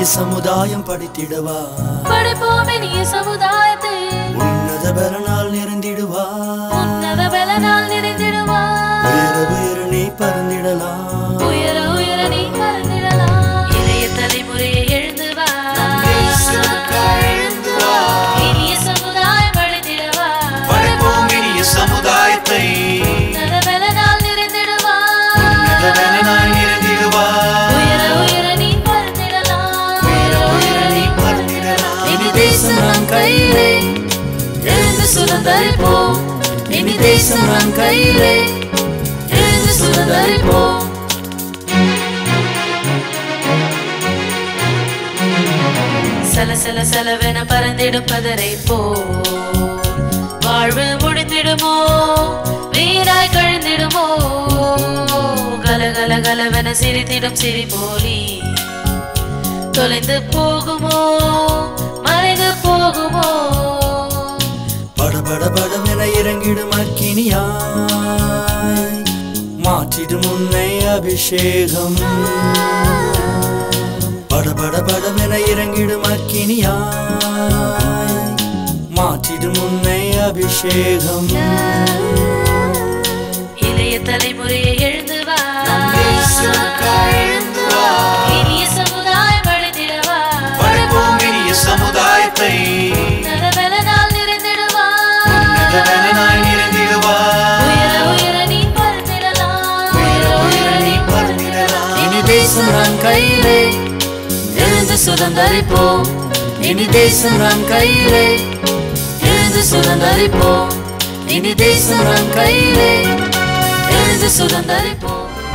சமுதாயம் படித்திடவா படைப்போம் இனிய சமுதாயத்தை உன்னத பலனால் நிறைந்திடுவா உன்னத பலனால் நிறைந்திடுவார் உயர உயர நீ பறந்திடலாம் உயர உயர நீ பறந்திடலாம் இளைய தலைமுறையை எழுந்து வா எழுந்து வா. இனிய சமுதாயம் படைத்திடவா படைப்போம் இனிய சமுதாயத்தை உன்னத பலனால் நிறைந்திடுவார் உன்னத பலனால் நிறைந்திடுவா உயர உயர நீ பறந்திடலாம் உயர உயர நீ பறந்திடலாம் இனி தேசம் நம் கையிலே எழுந்து சுதந்தரிப்போம் இனி தேசம் நம் கையிலே எழுந்து சுதந்தரிப்போம் சல சல சலவென பறந்திடும் பதரை போ வாழ்வு முடிந்திடுமோ வீராய் கழிந்திடுமோ கல கல கலவென சிரித்திடும் சிரி போலி தொலைந்து போகுமோ மறைந்து போகுமோ பட பட படமென இறங்கிடும் அக்கினியாய் மாற்றிடும் உன்னை அபிஷேகம் பட பட படமென இறங்கிடும் அக்கினியாய் மாற்றிடும் உன்னை அபிஷேகம் இளைய தலைமுறையை எழுந்து வா எழுந்து வா. இனிய சமுதாயம் படைத்திடவா படைப்போம் இனிய சமுதாயத்தை நலபலனால் நிறைந்திடுவா பலனாய் நிறைந்திடுவா உயர உயர நீ பறந்திடலாம் உயர உயர நீ பறந்திடலாம். இனி தேசம் நம் கையிலே எழுந்து சுதந்தரிப்போம் இனி தேசம் நம் கையிலே எழுந்து சுதந்தரிப்போம் இனி தேசம் நம் கையிலே எழுந்து சுதந்தரிப்போம்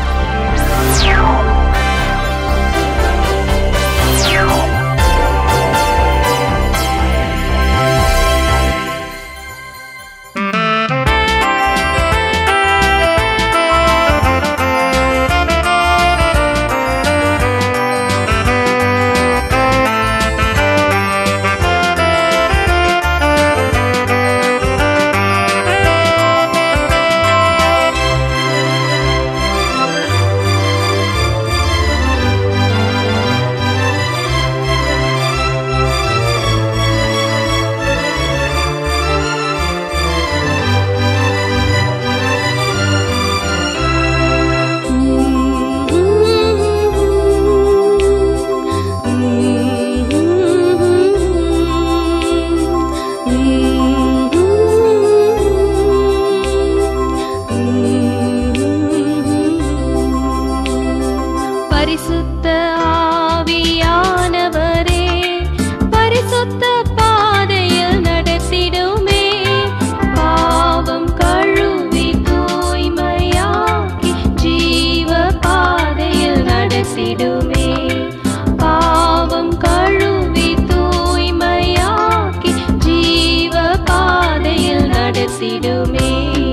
பரிசுத்த ஆவியானவரே பரிசுத்த பாதையில் நடத்திடுமே பாவம் கழுவி தூய்மையாக்கி ஜீவ பாதையில் நடத்திடுமே பாவம் கழுவி தூய்மையாக்கி ஜீவ பாதையில் நடத்திடுமே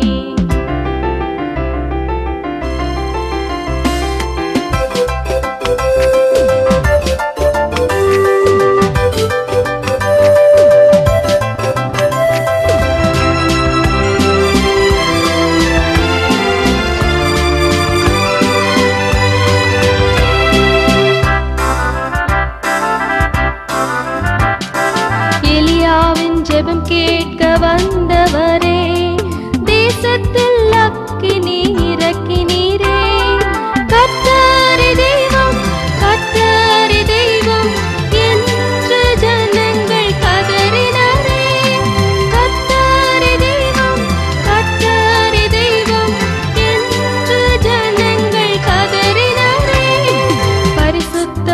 எலியாவின் ஜெபம் கேட்க வந்தவரே தேசத்தில் அக்கினி இறக்கினீரே கர்த்தரி தெய்வம் கர்த்தரி தெய்வம் என்று ஜனங்கள் கதறினரே கர்த்தரி தெய்வம் கர்த்தரி தெய்வம் என்று ஜனங்கள் கதறினரே பரிசுத்த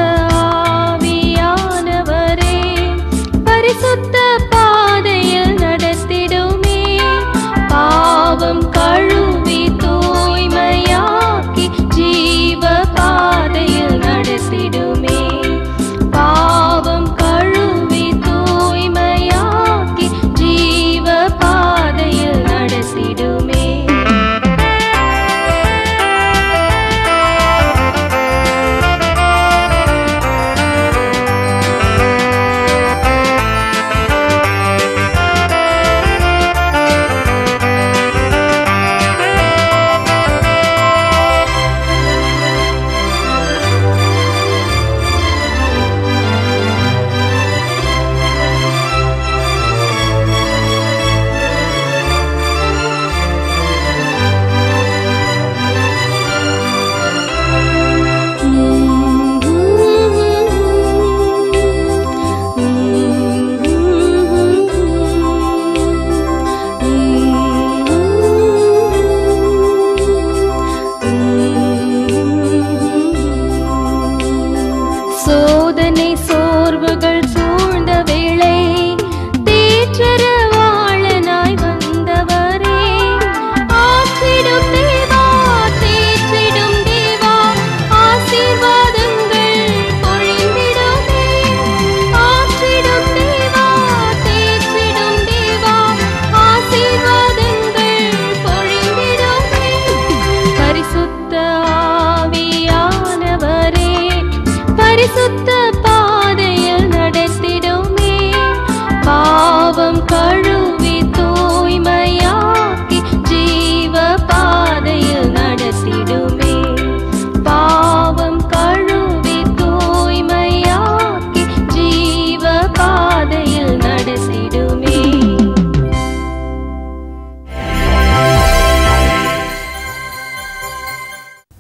ஆவியானவரே பரிசுத்த பாதையில் நடத்திடுமே பாவம் கழுவி தூய்மையா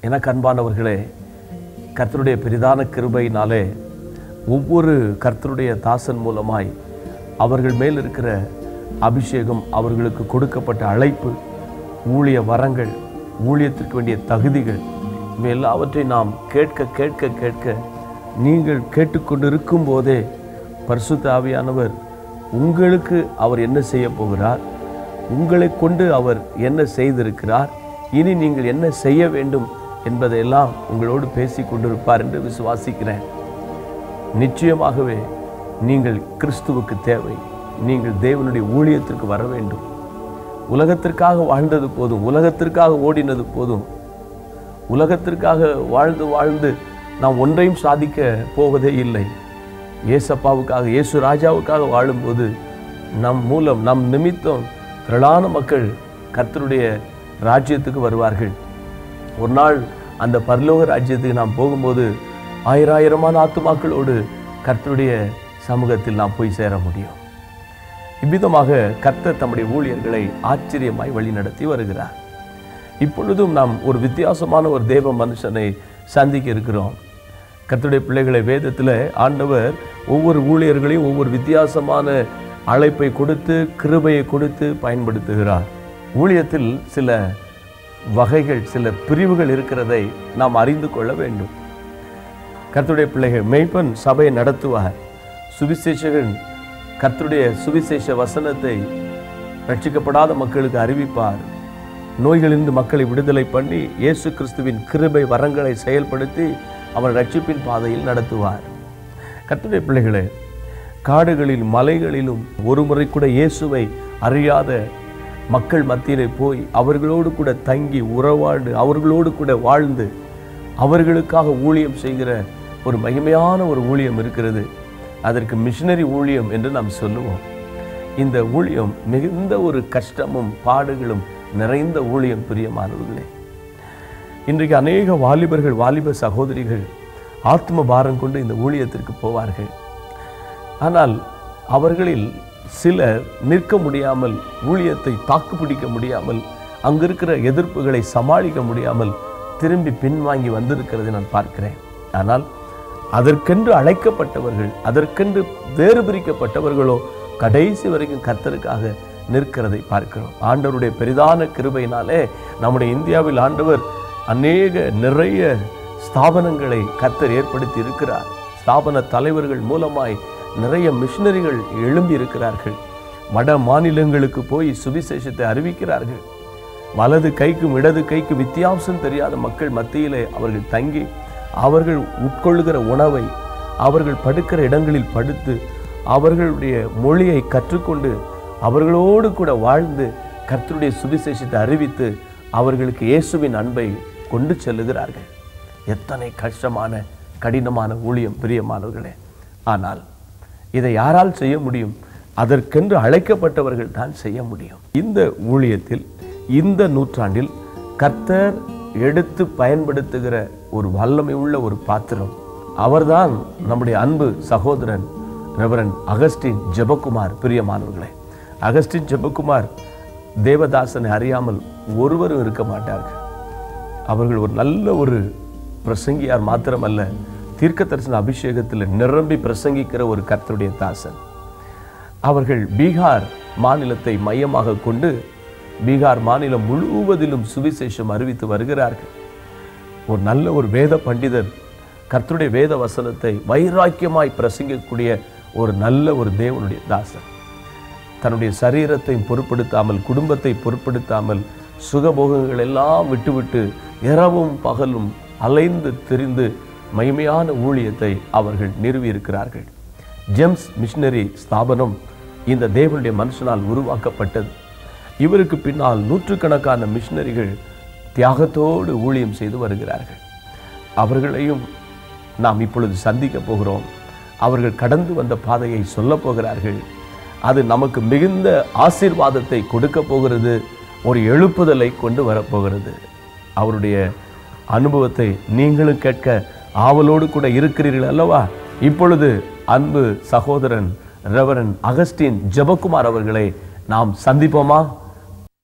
எனக்கு அன்பானவர்களே கர்த்தருடைய பெரிதான கிருபையினாலே ஒவ்வொரு கர்த்தருடைய தாசன் மூலமாய் அவர்கள் மேல் இருக்கிற அபிஷேகம் அவர்களுக்கு கொடுக்கப்பட்ட அழைப்பு ஊழிய வரங்கள் ஊழியத்திற்கு வேண்டிய தகுதிகள் இவை எல்லாவற்றையும் நாம் கேட்க கேட்க கேட்க நீங்கள் கேட்டுக்கொண்டிருக்கும் போதே பரிசுத்த ஆவியானவர் உங்களுக்கு அவர் என்ன செய்ய போகிறார் உங்களை கொண்டு அவர் என்ன செய்திருக்கிறார் இனி நீங்கள் என்ன செய்ய வேண்டும் என்பதையெல்லாம் உங்களோடு பேசி கொண்டிருப்பார் என்று விசுவாசிக்கிறேன் நிச்சயமாகவே நீங்கள் கிறிஸ்துவுக்கு தேவை நீங்கள் தேவனுடைய ஊழியத்திற்கு வர வேண்டும் உலகத்திற்காக வாழ்ந்தது போதும் உலகத்திற்காக ஓடினது போதும் உலகத்திற்காக வாழ்ந்து வாழ்ந்து நாம் ஒன்றையும் சாதிக்க போவதே இல்லை ஏசப்பாவுக்காக இயேசு ராஜாவுக்காக வாழும்போது நம் மூலம் நம் நிமித்தம் திரளான மக்கள் கர்த்தருடைய ராஜ்யத்துக்கு வருவார்கள் ஒரு நாள் அந்த பரலோக ராஜ்யத்துக்கு நாம் போகும்போது ஆயிராயிரமான ஆத்துமாக்களோடு கர்த்தருடைய சமூகத்தில் நாம் போய் சேர முடியும் இவ்விதமாக கர்த்தர் தம்முடைய ஊழியர்களை ஆச்சரியமாய் வழிநடத்தி வருகிறார் இப்பொழுதும் நாம் ஒரு வித்தியாசமான ஒரு தேவ மனுஷனை சந்திக்க இருக்கிறோம் கர்த்தருடைய பிள்ளைகளை வேதத்தில் ஆண்டவர் ஒவ்வொரு ஊழியர்களையும் ஒவ்வொரு வித்தியாசமான அழைப்பை கொடுத்து கிருபையை கொடுத்து பயன்படுத்துகிறார் ஊழியத்தில் சில வகைகள் சில பிரிவுகள் இருக்கிறதை நாம் அறிந்து கொள்ள வேண்டும் கர்த்தருடைய பிள்ளைகள் மெய்ப்பன் சபையை நடத்துவார் சுவிசேஷகன் கர்த்தருடைய சுவிசேஷ வசனத்தை ரட்சிக்கப்படாத மக்களுக்கு அறிவிப்பார் நோய்களிலிருந்து மக்களை விடுதலை பண்ணி இயேசு கிறிஸ்துவின் கிருபை வரங்களை செயல்படுத்தி அவன் ரட்சிப்பின் பாதையில் நடத்துவார் கர்த்தருடைய பிள்ளைகளே காடுகளில் மலைகளிலும் ஒரு முறை கூட இயேசுவை அறியாத மக்கள் மத்தியிலே போய் அவர்களோடு கூட தங்கி உறவாடு அவர்களோடு கூட வாழ்ந்து அவர்களுக்காக ஊழியம் செய்கிற ஒரு மகிமையான ஒரு ஊழியம் இருக்கிறது அதற்கு மிஷினரி ஊழியம் என்று நாம் சொல்லுவோம் இந்த ஊழியம் மிகுந்த ஒரு கஷ்டமும் பாடுகளும் நிறைந்த ஊழியம் பிரியமானவர்களே இன்றைக்கு அநேக வாலிபர்கள் வாலிப சகோதரிகள் ஆத்ம பாரம் கொண்டு இந்த ஊழியத்திற்கு போவார்கள் ஆனால் அவர்களில் சிலர் நிற்க முடியாமல் ஊழியத்தை தாக்குப்பிடிக்க முடியாமல் அங்க இருக்கிற எதிர்ப்புகளை சமாளிக்க முடியாமல் திரும்பி பின்வாங்கி வந்திருக்கிறதை நான் பார்க்கிறேன் ஆனால் அதற்கென்று அழைக்கப்பட்டவர்கள் அதற்கென்று வேறு பிரிக்கப்பட்டவர்களோ கடைசி வரைக்கும் கர்த்தருக்காக நிற்கிறதை பார்க்கிறோம் ஆண்டவருடைய பெரிதான கிருபையினாலே நம்முடைய இந்தியாவில் ஆண்டவர் அநேக நிறைய ஸ்தாபனங்களை கர்த்தர் ஏற்படுத்தி இருக்கிறார் ஸ்தாபன தலைவர்கள் மூலமாய் நிறைய மிஷினரிகள் எழும்பி இருக்கிறார்கள் வட மாநிலங்களுக்கு போய் சுவிசேஷத்தை அறிவிக்கிறார்கள் வலது கைக்கும் இடது கைக்கு வித்தியாசம் தெரியாத மக்கள் மத்தியிலே அவர்கள் தங்கி அவர்கள் உட்கொள்ளுகிற உணவை அவர்கள் படுக்கிற இடங்களில் படுத்து அவர்களுடைய மொழியை கற்றுக்கொண்டு அவர்களோடு கூட வாழ்ந்து கர்த்தருடைய சுவிசேஷத்தை அறிவித்து அவர்களுக்கு இயேசுவின் அன்பை கொண்டு செல்லுகிறார்கள் எத்தனை கஷ்டமான கடினமான ஊழியம் பிரியமானவர்களே ஆனால் இதை யாரால் செய்ய முடியும் அதற்கென்று அழைக்கப்பட்டவர்கள் தான் செய்ய முடியும் இந்த ஊழியத்தில் இந்த நூற்றாண்டில் கர்த்தர் எடுத்து பயன்படுத்துகிற ஒரு வல்லமை உள்ள ஒரு பாத்திரம் அவர்தான் நம்முடைய அன்பு சகோதரன் ரெவரன் அகஸ்டின் ஜெபக்குமார் பிரியமானவர்களே அகஸ்டின் ஜெபக்குமார் தேவதாசனை அறியாமல் ஒருவரும் இருக்க மாட்டார்கள் அவர்கள் ஒரு நல்ல ஒரு பிரசங்கியார் மாத்திரமல்ல தீர்க்க தரிசன அபிஷேகத்தில் நிரம்பி பிரசங்கிக்கிற ஒரு கர்த்தருடைய தாசன் அவர்கள் பீகார் மாநிலத்தை மையமாக கொண்டு பீகார் மாநிலம் முழுவதிலும் சுவிசேஷம் அறிவித்து வருகிறார்கள் ஒரு நல்ல ஒரு வேத பண்டிதர் கர்த்தருடைய வேத வசனத்தை வைராக்கியமாய் பிரசங்கிக்கக்கூடிய ஒரு நல்ல ஒரு தேவனுடைய தாசன் தன்னுடைய சரீரத்தை பொருட்படுத்தாமல் குடும்பத்தை பொருட்படுத்தாமல் சுகபோகங்கள் எல்லாம் விட்டுவிட்டு இரவும் பகலும் அலைந்து திரிந்து மகிமையான ஊழியத்தை அவர்கள் நிறுவியிருக்கிறார்கள் ஜெம்ஸ் மிஷினரி ஸ்தாபனம் இந்த தேவனுடைய மனுஷனால் உருவாக்கப்பட்டது இவருக்கு பின்னால் நூற்றுக்கணக்கான மிஷினரிகள் தியாகத்தோடு ஊழியம் செய்து வருகிறார்கள் அவர்களையும் நாம் இப்பொழுது சந்திக்க போகிறோம் அவர்கள் கடந்து வந்த பாதையை சொல்லப் போகிறார்கள் அது நமக்கு மிகுந்த ஆசீர்வாதத்தை கொடுக்க போகிறது ஒரு எழுப்புதலை கொண்டு வரப்போகிறது அவருடைய அனுபவத்தை நீங்களும் கேட்க ஆவலோடு கூட இருக்கிறீர்கள் அல்லவா இப்பொழுது அன்பு சகோதரன் ரெவரன் அகஸ்டின் ஜெபக்குமார் அவர்களை நாம் சந்திப்போமா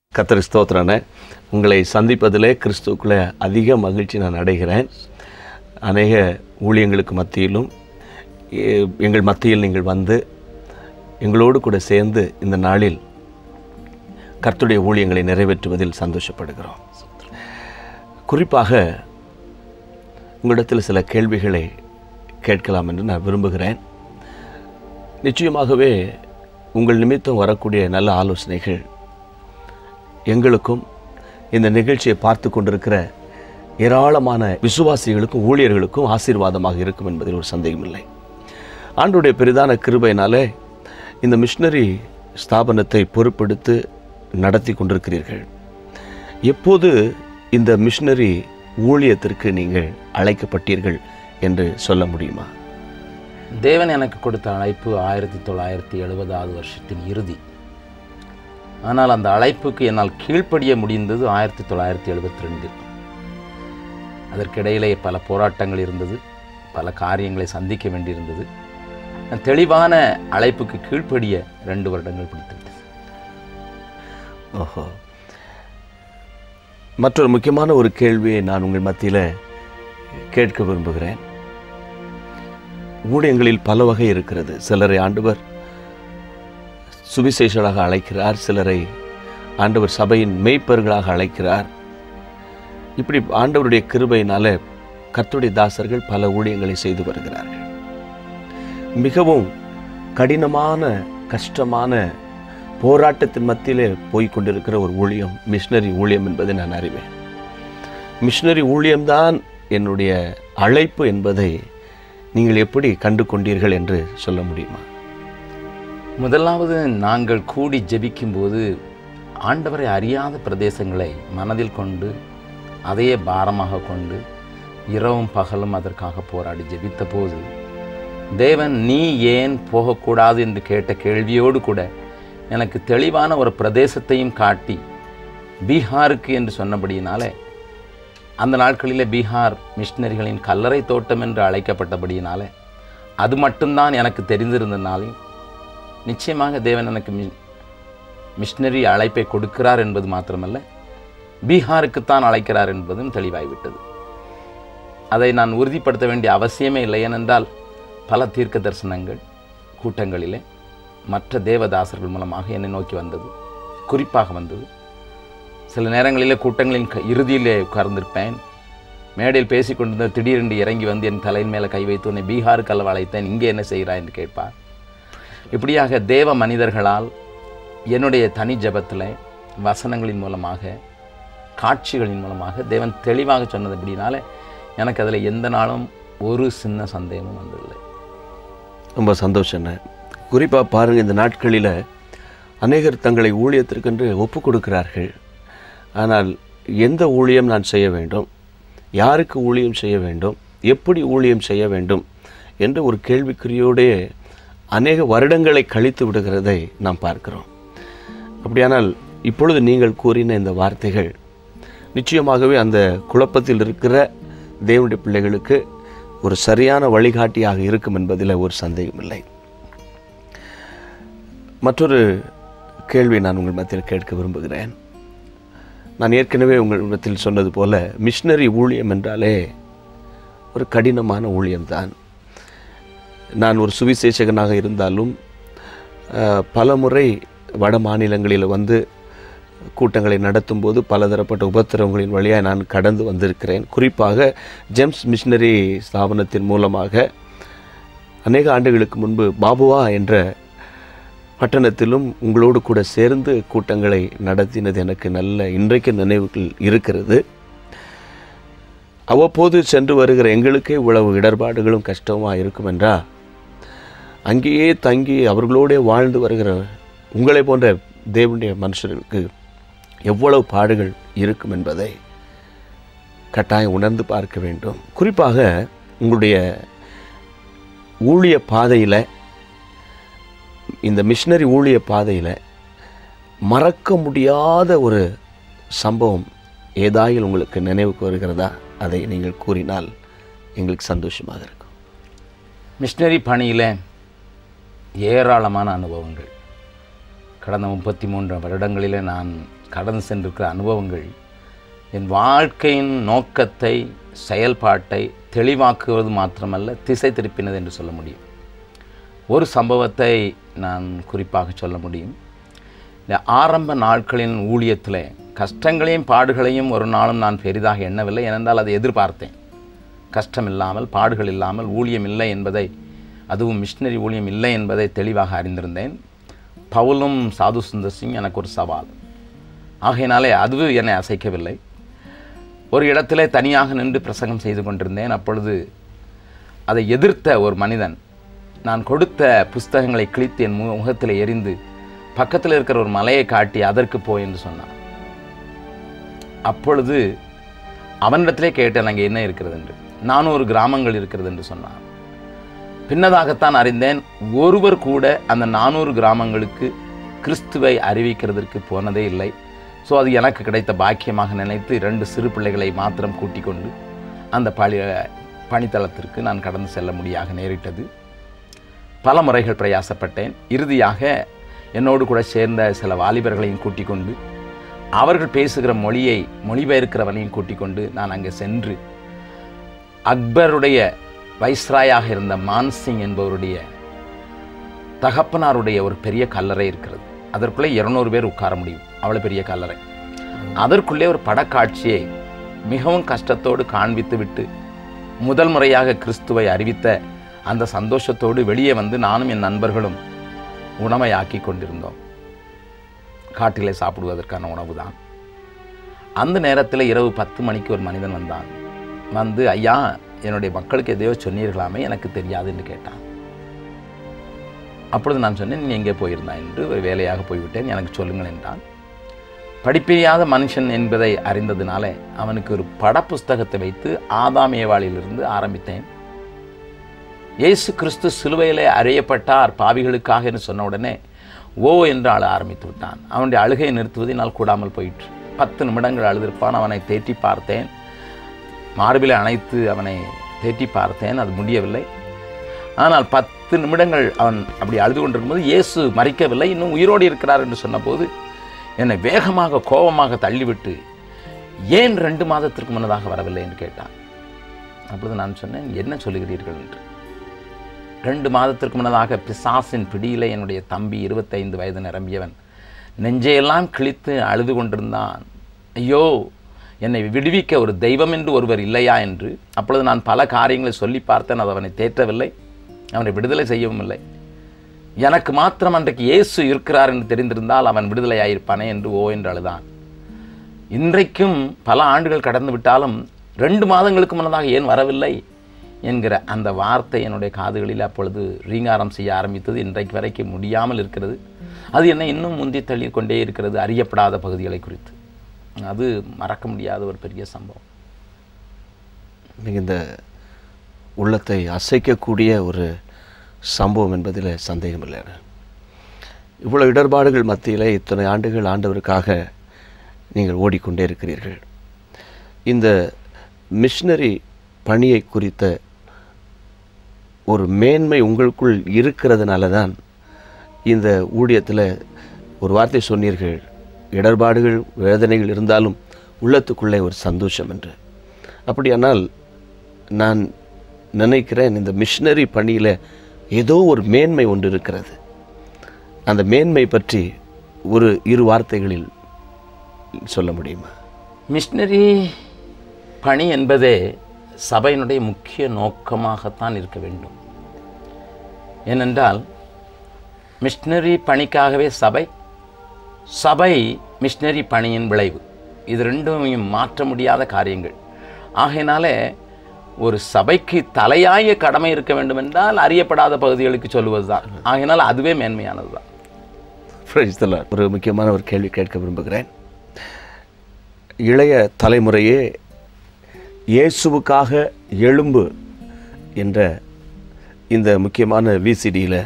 கத்தரி ஸ்தோத்திரனே உங்களை சந்திப்பதிலே கிறிஸ்துக்குள்ளே அதிக மகிழ்ச்சி நான் அடைகிறேன் அநேக ஊழியங்களுக்கு மத்தியிலும் எ- எங்கள் மத்தியில் நீங்கள் வந்து எங்களோடு கூட சேர்ந்து இந்த நாளில் கர்த்தருடைய ஊழியங்களை நிறைவேற்றுவதில் சந்தோஷப்படுகிறோம் குறிப்பாக உங்களிடத்தில் சில கேள்விகளை கேட்கலாம் என்று நான் விரும்புகிறேன் நிச்சயமாகவே உங்கள் நிமித்தம் வரக்கூடிய நல்ல ஆலோசனைகள் எங்களுக்கும் இந்த நிகழ்ச்சியை பார்த்து கொண்டிருக்கிற ஏராளமான விசுவாசிகளுக்கும் ஊழியர்களுக்கும் ஆசீர்வாதமாக இருக்கும் என்பதில் ஒரு சந்தேகமில்லை ஆண்டுடைய பெரிதான கிருபையினாலே இந்த மிஷினரி ஸ்தாபனத்தை பொறுப்பெடுத்து நடத்தி கொண்டிருக்கிறீர்கள் எப்போது இந்த மிஷினரி ஊழியத்திற்கு நீங்கள் அழைக்கப்பட்டீர்கள் என்று சொல்ல முடியுமா தேவன் எனக்கு கொடுத்த அழைப்பு ஆயிரத்தி தொள்ளாயிரத்தி எழுபதாவது வருஷத்தின் இறுதி ஆனால் அந்த அழைப்புக்கு என்னால் கீழ்ப்படிய முடிந்தது ஆயிரத்தி தொள்ளாயிரத்தி எழுபத்தி ரெண்டில் அதற்கிடையிலே பல போராட்டங்கள் இருந்தது பல காரியங்களை சந்திக்க வேண்டியிருந்தது நான் தெளிவான அழைப்புக்கு கீழ்ப்படிய ரெண்டு வருடங்கள் பிடித்துவிட்டது ஓஹோ மற்றொரு முக்கியமான ஒரு கேள்வியை நான் உங்கள் மத்தியில் கேட்க விரும்புகிறேன் ஊழியங்களில் பல வகை இருக்கிறது சிலரை ஆண்டவர் சுவிசேஷராக அழைக்கிறார் சிலரை ஆண்டவர் சபையின் மெய்ப்பர்களாக அழைக்கிறார் இப்படி ஆண்டவருடைய கிருபையினால கர்த்தருடைய தாசர்கள் பல ஊழியங்களை செய்து வருகிறார்கள் மிகவும் கடினமான கஷ்டமான போராட்டத்தின் மத்தியிலே போய் கொண்டிருக்கிற ஒரு ஊழியம் மிஷினரி ஊழியம் என்பதை நான் அறிவேன் மிஷினரி ஊழியம்தான் என்னுடைய அழைப்பு என்பதை நீங்கள் எப்படி கண்டு கொண்டீர்கள் என்று சொல்ல முடியுமா முதலாவது நாங்கள் கூடி ஜெபிக்கும்போது ஆண்டவரை அறியாத பிரதேசங்களை மனதில் கொண்டு அதையே பாரமாக கொண்டு இரவும் பகலும் அதற்காக போராடி ஜெபித்த போது தேவன் நீ ஏன் போகக்கூடாது என்று கேட்ட கேள்வியோடு கூட எனக்கு தெளிவான ஒரு பிரதேசத்தையும் காட்டி பீகாருக்கு என்று சொன்னபடியினாலே அந்த நாட்களிலே பீகார் மிஷினரிகளின் கல்லறை தோட்டம் என்று அழைக்கப்பட்டபடியினாலே அது மட்டும்தான் எனக்கு தெரிந்திருந்தனாலையும் நிச்சயமாக தேவன் எனக்கு மி மிஷினரி அழைப்பை கொடுக்கிறார் என்பது மாத்திரமல்ல பீகாருக்குத்தான் அழைக்கிறார் என்பதும் தெளிவாய்விட்டது அதை நான் உறுதிப்படுத்த வேண்டிய அவசியமே இல்லை ஏனென்றால் பல தீர்க்க தரிசனங்கள் கூட்டங்களிலே மற்ற தேவதாசர்கள் மூலமாக என்னை நோக்கி வந்தது குறிப்பாக வந்தது சில நேரங்களிலே கூட்டங்களின் க- இறுதியிலே உட்கார்ந்திருப்பேன் மேடையில் பேசிக் கொண்டிருந்த திடீரென்று இறங்கி வந்து என் தலையின் மேலே கை வைத்து உன்னை பீகாருக்கு அல்லவா அழைத்தேன் இங்கே என்ன செய்கிறாய் என்று கேட்பார் இப்படியாக தேவ மனிதர்களால் என்னுடைய தனி ஜெபத்தில் வசனங்களின் மூலமாக காட்சிகளின் மூலமாக தேவன் தெளிவாக சொன்னது அப்படினால எனக்கு அதில் எந்த நாளும் ஒரு சின்ன சந்தேகமும் வந்ததில்லை ரொம்ப சந்தோஷங்க குறிப்பாக பாருங்கள் இந்த நாட்களில் அநேகர் தங்களை ஊழியத்திற்கென்று ஒப்பு கொடுக்கிறார்கள் ஆனால் எந்த ஊழியம் நான் செய்ய வேண்டும் யாருக்கு ஊழியம் செய்ய வேண்டும் எப்படி ஊழியம் செய்ய வேண்டும் என்ற ஒரு கேள்விக்குறியோடே அநேக வருடங்களை கழித்து விடுகிறதை நாம் பார்க்கிறோம் அப்படியானால் இப்பொழுது நீங்கள் கூறின இந்த வார்த்தைகள் நிச்சயமாகவே அந்த குழப்பத்தில் இருக்கிற தேவனுடைய பிள்ளைகளுக்கு ஒரு சரியான வழிகாட்டியாக இருக்கும் என்பதில் ஒரு சந்தேகமில்லை மற்றொரு கேள்வி நான் உங்கள் மத்தியில் கேட்க விரும்புகிறேன் நான் ஏற்கனவே உங்களிடத்தில் சொன்னது போல மிஷினரி ஊழியம் என்றாலே ஒரு கடினமான ஊழியம்தான் நான் ஒரு சுவிசேஷகனாக இருந்தாலும் அஹ், பல முறை வட மாநிலங்களில் வந்து கூட்டங்களை நடத்தும்போது பலதரப்பட்ட உபத்திரவங்களின் வழியாக நான் கடந்து வந்திருக்கிறேன் குறிப்பாக ஜெம்ஸ் மிஷினரி ஸ்தாபனத்தின் மூலமாக அநேக ஆண்டுகளுக்கு முன்பு பாபுவா என்ற பட்டணத்திலும் உங்களோடு கூட சேர்ந்து கூட்டங்களை நடத்தினது எனக்கு நல்ல இன்றைக்கு நினைவுகள் இருக்கிறது அவ்வப்போது சென்று வருகிற எங்களுக்கே இவ்வளவு இடர்பாடுகளும் கஷ்டமாக இருக்கும் என்றா அங்கேயே தங்கி அவர்களோடே வாழ்ந்து வருகிற உங்களை போன்ற தேவனுடைய மனுஷர்களுக்கு எவ்வளவு பாடுகள் இருக்கும் என்பதை கட்டாயம் உணர்ந்து பார்க்க வேண்டும் குறிப்பாக உங்களுடைய ஊழிய பாதையில் இந்த மிஷினரி ஊழிய பாதையில் மறக்க முடியாத ஒரு சம்பவம் ஏதாயில் உங்களுக்கு நினைவுக்கு வருகிறதா அதை நீங்கள் கூறினால் எங்களுக்கு சந்தோஷமாக இருக்கும் மிஷினரி பணியில் ஏராளமான அனுபவங்கள் கடந்த முப்பத்தி மூன்று வருடங்களிலே நான் கடந்து சென்றிருக்கிற அனுபவங்கள் என் வாழ்க்கையின் நோக்கத்தை செயல்பாட்டை தெளிவாக்குவது மாத்திரமல்ல திசை திருப்பினது என்று சொல்ல முடியும் ஒரு சம்பவத்தை நான் குறிப்பாக சொல்ல முடியும் இந்த ஆரம்ப நாட்களின் ஊழியத்தில் கஷ்டங்களையும் பாடுகளையும் ஒரு நாளும் நான் பெரிதாக எண்ணவில்லை ஏனென்றால் அதை எதிர்பார்த்தேன் கஷ்டம் இல்லாமல் பாடுகள் இல்லாமல் ஊழியம் இல்லை என்பதை அதுவும் மிஷினரி ஊழியம் இல்லை என்பதை தெளிவாக அறிந்திருந்தேன் பவுலும் சாது சுந்தர் சிங் எனக்கு ஒரு சவால் ஆகையினாலே அதுவும் என்னை அசைக்கவில்லை ஒரு இடத்திலே தனியாக நின்று பிரசங்கம் செய்து கொண்டிருந்தேன் அப்பொழுது அதை எதிர்த்த ஒரு மனிதன் நான் கொடுத்த புஸ்தகங்களை கிழித்து என் மு முகத்தில் எரிந்து பக்கத்தில் இருக்கிற ஒரு மலையை காட்டி அதற்கு போ என்று சொன்னான் அப்பொழுது அவனிடத்திலே கேட்டேன் அங்கே என்ன இருக்கிறது என்று நானூறு கிராமங்கள் இருக்கிறது என்று சொன்னான் பின்னதாகத்தான் அறிந்தேன் ஒருவர் கூட அந்த நானூறு கிராமங்களுக்கு கிறிஸ்துவை அறிவிக்கிறதற்கு போனதே இல்லை ஸோ அது எனக்கு கிடைத்த பாக்கியமாக நினைத்து இரண்டு சிறு பிள்ளைகளை மாத்திரம் கூட்டிக் கொண்டு அந்த பழி பணித்தளத்திற்கு நான் கடந்து செல்ல முடியாக நேரிட்டது பல முறைகள் பிரயாசப்பட்டேன் இறுதியாக என்னோடு கூட சேர்ந்த சில வாலிபர்களையும் கூட்டிக் கொண்டு அவர்கள் பேசுகிற மொழியை மொழிபெயர்க்கிறவனையும் கூட்டிக் கொண்டு நான் அங்கே சென்று அக்பருடைய வைஸ்ராயாக இருந்த மான்சிங் என்பவருடைய தகப்பனாருடைய ஒரு பெரிய கல்லறை இருக்கிறது அதற்குள்ளே இருநூறு பேர் உட்கார முடியும் அவ்வளோ பெரிய கல்லறை அதற்குள்ளே ஒரு படக்காட்சியை மிகவும் கஷ்டத்தோடு காண்பித்து விட்டு முதல் முறையாக கிறிஸ்துவை அறிவித்த அந்த சந்தோஷத்தோடு வெளியே வந்து நானும் என் நண்பர்களும் உணவை ஆக்கி கொண்டிருந்தோம் காட்டிலே சாப்பிடுவதற்கான உணவு தான் அந்த நேரத்தில் இரவு பத்து மணிக்கு ஒரு மனிதன் வந்தான் வந்து ஐயா என்னுடைய மக்களுக்கு எதையோ சொன்னீர்களாமே எனக்கு தெரியாது என்று கேட்டான் அப்பொழுது நான் சொன்னேன் நீ எங்கே போயிருந்தாய் என்று ஒரு வேலையாக போய்விட்டேன் எனக்கு சொல்லுங்கள் என்றான் படிப்பிரியாத மனுஷன் என்பதை அறிந்ததினாலே அவனுக்கு ஒரு படப்புஸ்தகத்தை வைத்து ஆதாம் ஏவாளிலிருந்து ஆரம்பித்தேன் இயேசு கிறிஸ்து சிலுவையிலே அறையப்பட்டார் பாவிகளுக்காக என்று சொன்ன உடனே ஓ என்று அழ ஆரம்பித்து விட்டான் அவனுடைய அழுகையை நிறுத்துவது என்னால் கூடாமல் போயிற்று பத்து நிமிடங்கள் அழுதிருப்பான் அவனை தேற்றி பார்த்தேன் மார்பிலை அணைத்து அவனை தேற்றி பார்த்தேன் அது முடியவில்லை ஆனால் பத்து நிமிடங்கள் அவன் அப்படி அழுது கொண்டிருக்கும்போது இயேசு மறிக்கவில்லை இன்னும் உயிரோடு இருக்கிறார் என்று சொன்னபோது என்னை வேகமாக கோபமாக தள்ளிவிட்டு ஏன் ரெண்டு மாதத்திற்கு முன்னதாக வரவில்லை என்று கேட்டான் அப்பொழுது நான் சொன்னேன் என்ன சொல்லுகிறீர்கள் என்று ரெண்டு மாதத்திற்கு முன்னதாக பிசாசின் பிடியிலே என்னுடைய தம்பி இருபத்தைந்து வயது நிரம்பியவன் நெஞ்சையெல்லாம் கிழித்து அழுது கொண்டிருந்தான் ஐயோ என்னை விடுவிக்க ஒரு தெய்வம் என்று ஒருவர் இல்லையா என்று அப்பொழுது நான் பல காரியங்களை சொல்லி பார்த்தேன் அது அவனை தேற்றவில்லை அவனை விடுதலை செய்யவும் இல்லை எனக்கு மாத்திரம் அன்றைக்கு இயேசு இருக்கிறார் என்று தெரிந்திருந்தால் அவன் விடுதலையாயிருப்பானே என்று ஓ என்று அழுதான் இன்றைக்கும் பல ஆண்டுகள் கடந்து விட்டாலும் ரெண்டு மாதங்களுக்கு முன்னதாக ஏன் வரவில்லை என்கிற அந்த வார்த்தை என்னுடைய காதுகளில் அப்பொழுது ரீங்காரம் செய்ய ஆரம்பித்தது இன்றைக்கு வரைக்கும் முடியாமல் இருக்கிறது அது என்னை இன்னும் முந்தி தள்ளி கொண்டே இருக்கிறது அறியப்படாத பகுதிகளை குறித்து அது மறக்க முடியாத ஒரு பெரிய சம்பவம் மிகுந்த உள்ளத்தை அசைக்கக்கூடிய ஒரு சம்பவம் என்பதில் சந்தேகமில்லை இவ்வளோ இடர்பாடுகள் மத்தியில் இத்தனை ஆண்டுகள் ஆண்டவருக்காக நீங்கள் ஓடிக்கொண்டே இருக்கிறீர்கள் இந்த மிஷினரி பணியை குறித்த ஒரு மேன்மை உங்களுக்குள் இருக்கிறதுனால தான் இந்த ஊழியத்தில் ஒரு வார்த்தை சொன்னீர்கள் இடர்பாடுகள் வேதனைகள் இருந்தாலும் உள்ளத்துக்குள்ளே ஒரு சந்தோஷம் என்று அப்படியானால் நான் நினைக்கிறேன் இந்த மிஷினரி பணியில் ஏதோ ஒரு மேன்மை ஒன்று இருக்கிறது அந்த மேன்மை பற்றி ஒரு இரு வார்த்தைகளில் சொல்ல முடியுமா மிஷினரி பணி என்பதே சபையினுடைய முக்கிய நோக்கமாகத்தான் இருக்க வேண்டும் ஏனென்றால் மிஷினரி பணிக்காகவே சபை சபை மிஷினரி பணியின் விளைவு இது ரெண்டும் மாற்ற முடியாத காரியங்கள் ஆகையினாலே ஒரு சபைக்கு தலையாய கடமை இருக்க வேண்டும் என்றால் அறியப்படாத பகுதிகளுக்கு சொல்லுவது தான் ஆகையினால் அதுவே மேன்மையானது தான் Praise the Lord. ஒரு முக்கியமான ஒரு கேள்வி கேட்க விரும்புகிறேன் இளைய தலைமுறையே இயேசுவுக்காக எழும்பு என்ற இந்த முக்கியமான விசிடியில்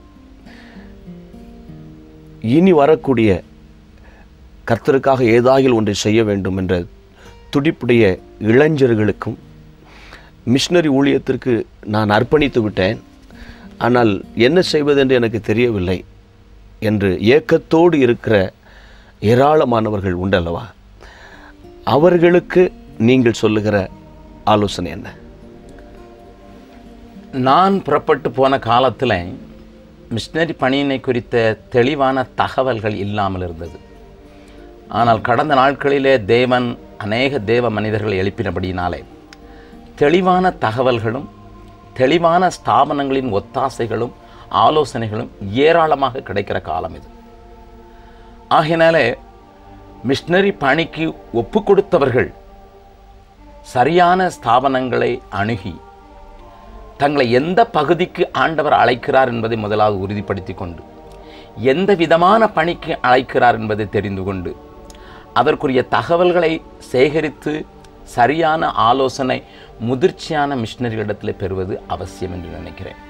இனி வரக்கூடிய கர்த்தருக்காக ஏதாயில் ஒன்றை செய்ய வேண்டும் என்ற துடிப்புடைய இளைஞர்களுக்கும் மிஷினரி ஊழியத்திற்கு நான் அர்ப்பணித்து விட்டேன் ஆனால் என்ன செய்வதென்று எனக்கு தெரியவில்லை என்று ஏக்கத்தோடு இருக்கிற ஏராளமானவர்கள் உண்டல்லவா அவர்களுக்கு நீங்கள் சொல்லுகிற ஆலோசனை என்ன நான் புறப்பட்டு போன காலத்தில் மிஷினரி பணியினை குறித்த தெளிவான தகவல்கள் இல்லாமல் இருந்தது ஆனால் கடந்த நாட்களிலே தேவன் அநேக தேவ மனிதர்கள் எழுப்பினபடியினாலே தெளிவான தகவல்களும் தெளிவான ஸ்தாபனங்களின் ஒத்தாசைகளும் ஆலோசனைகளும் ஏராளமாக கிடைக்கிற காலம் இது ஆகையினாலே மிஷினரி பணிக்கு ஒப்பு கொடுத்தவர்கள் சரியான ஸ்தாபனங்களை அணுகி தங்களை எந்த பகுதிக்கு ஆண்டவர் அழைக்கிறார் என்பதை முதலாவது உறுதிப்படுத்தி கொண்டு எந்த விதமான பணிக்கு அழைக்கிறார் என்பதை தெரிந்து கொண்டு அதற்குரிய தகவல்களை சேகரித்து சரியான ஆலோசனை முதிர்ச்சியான மிஷினரிகளிடத்தில் பெறுவது அவசியம் என்று நினைக்கிறேன்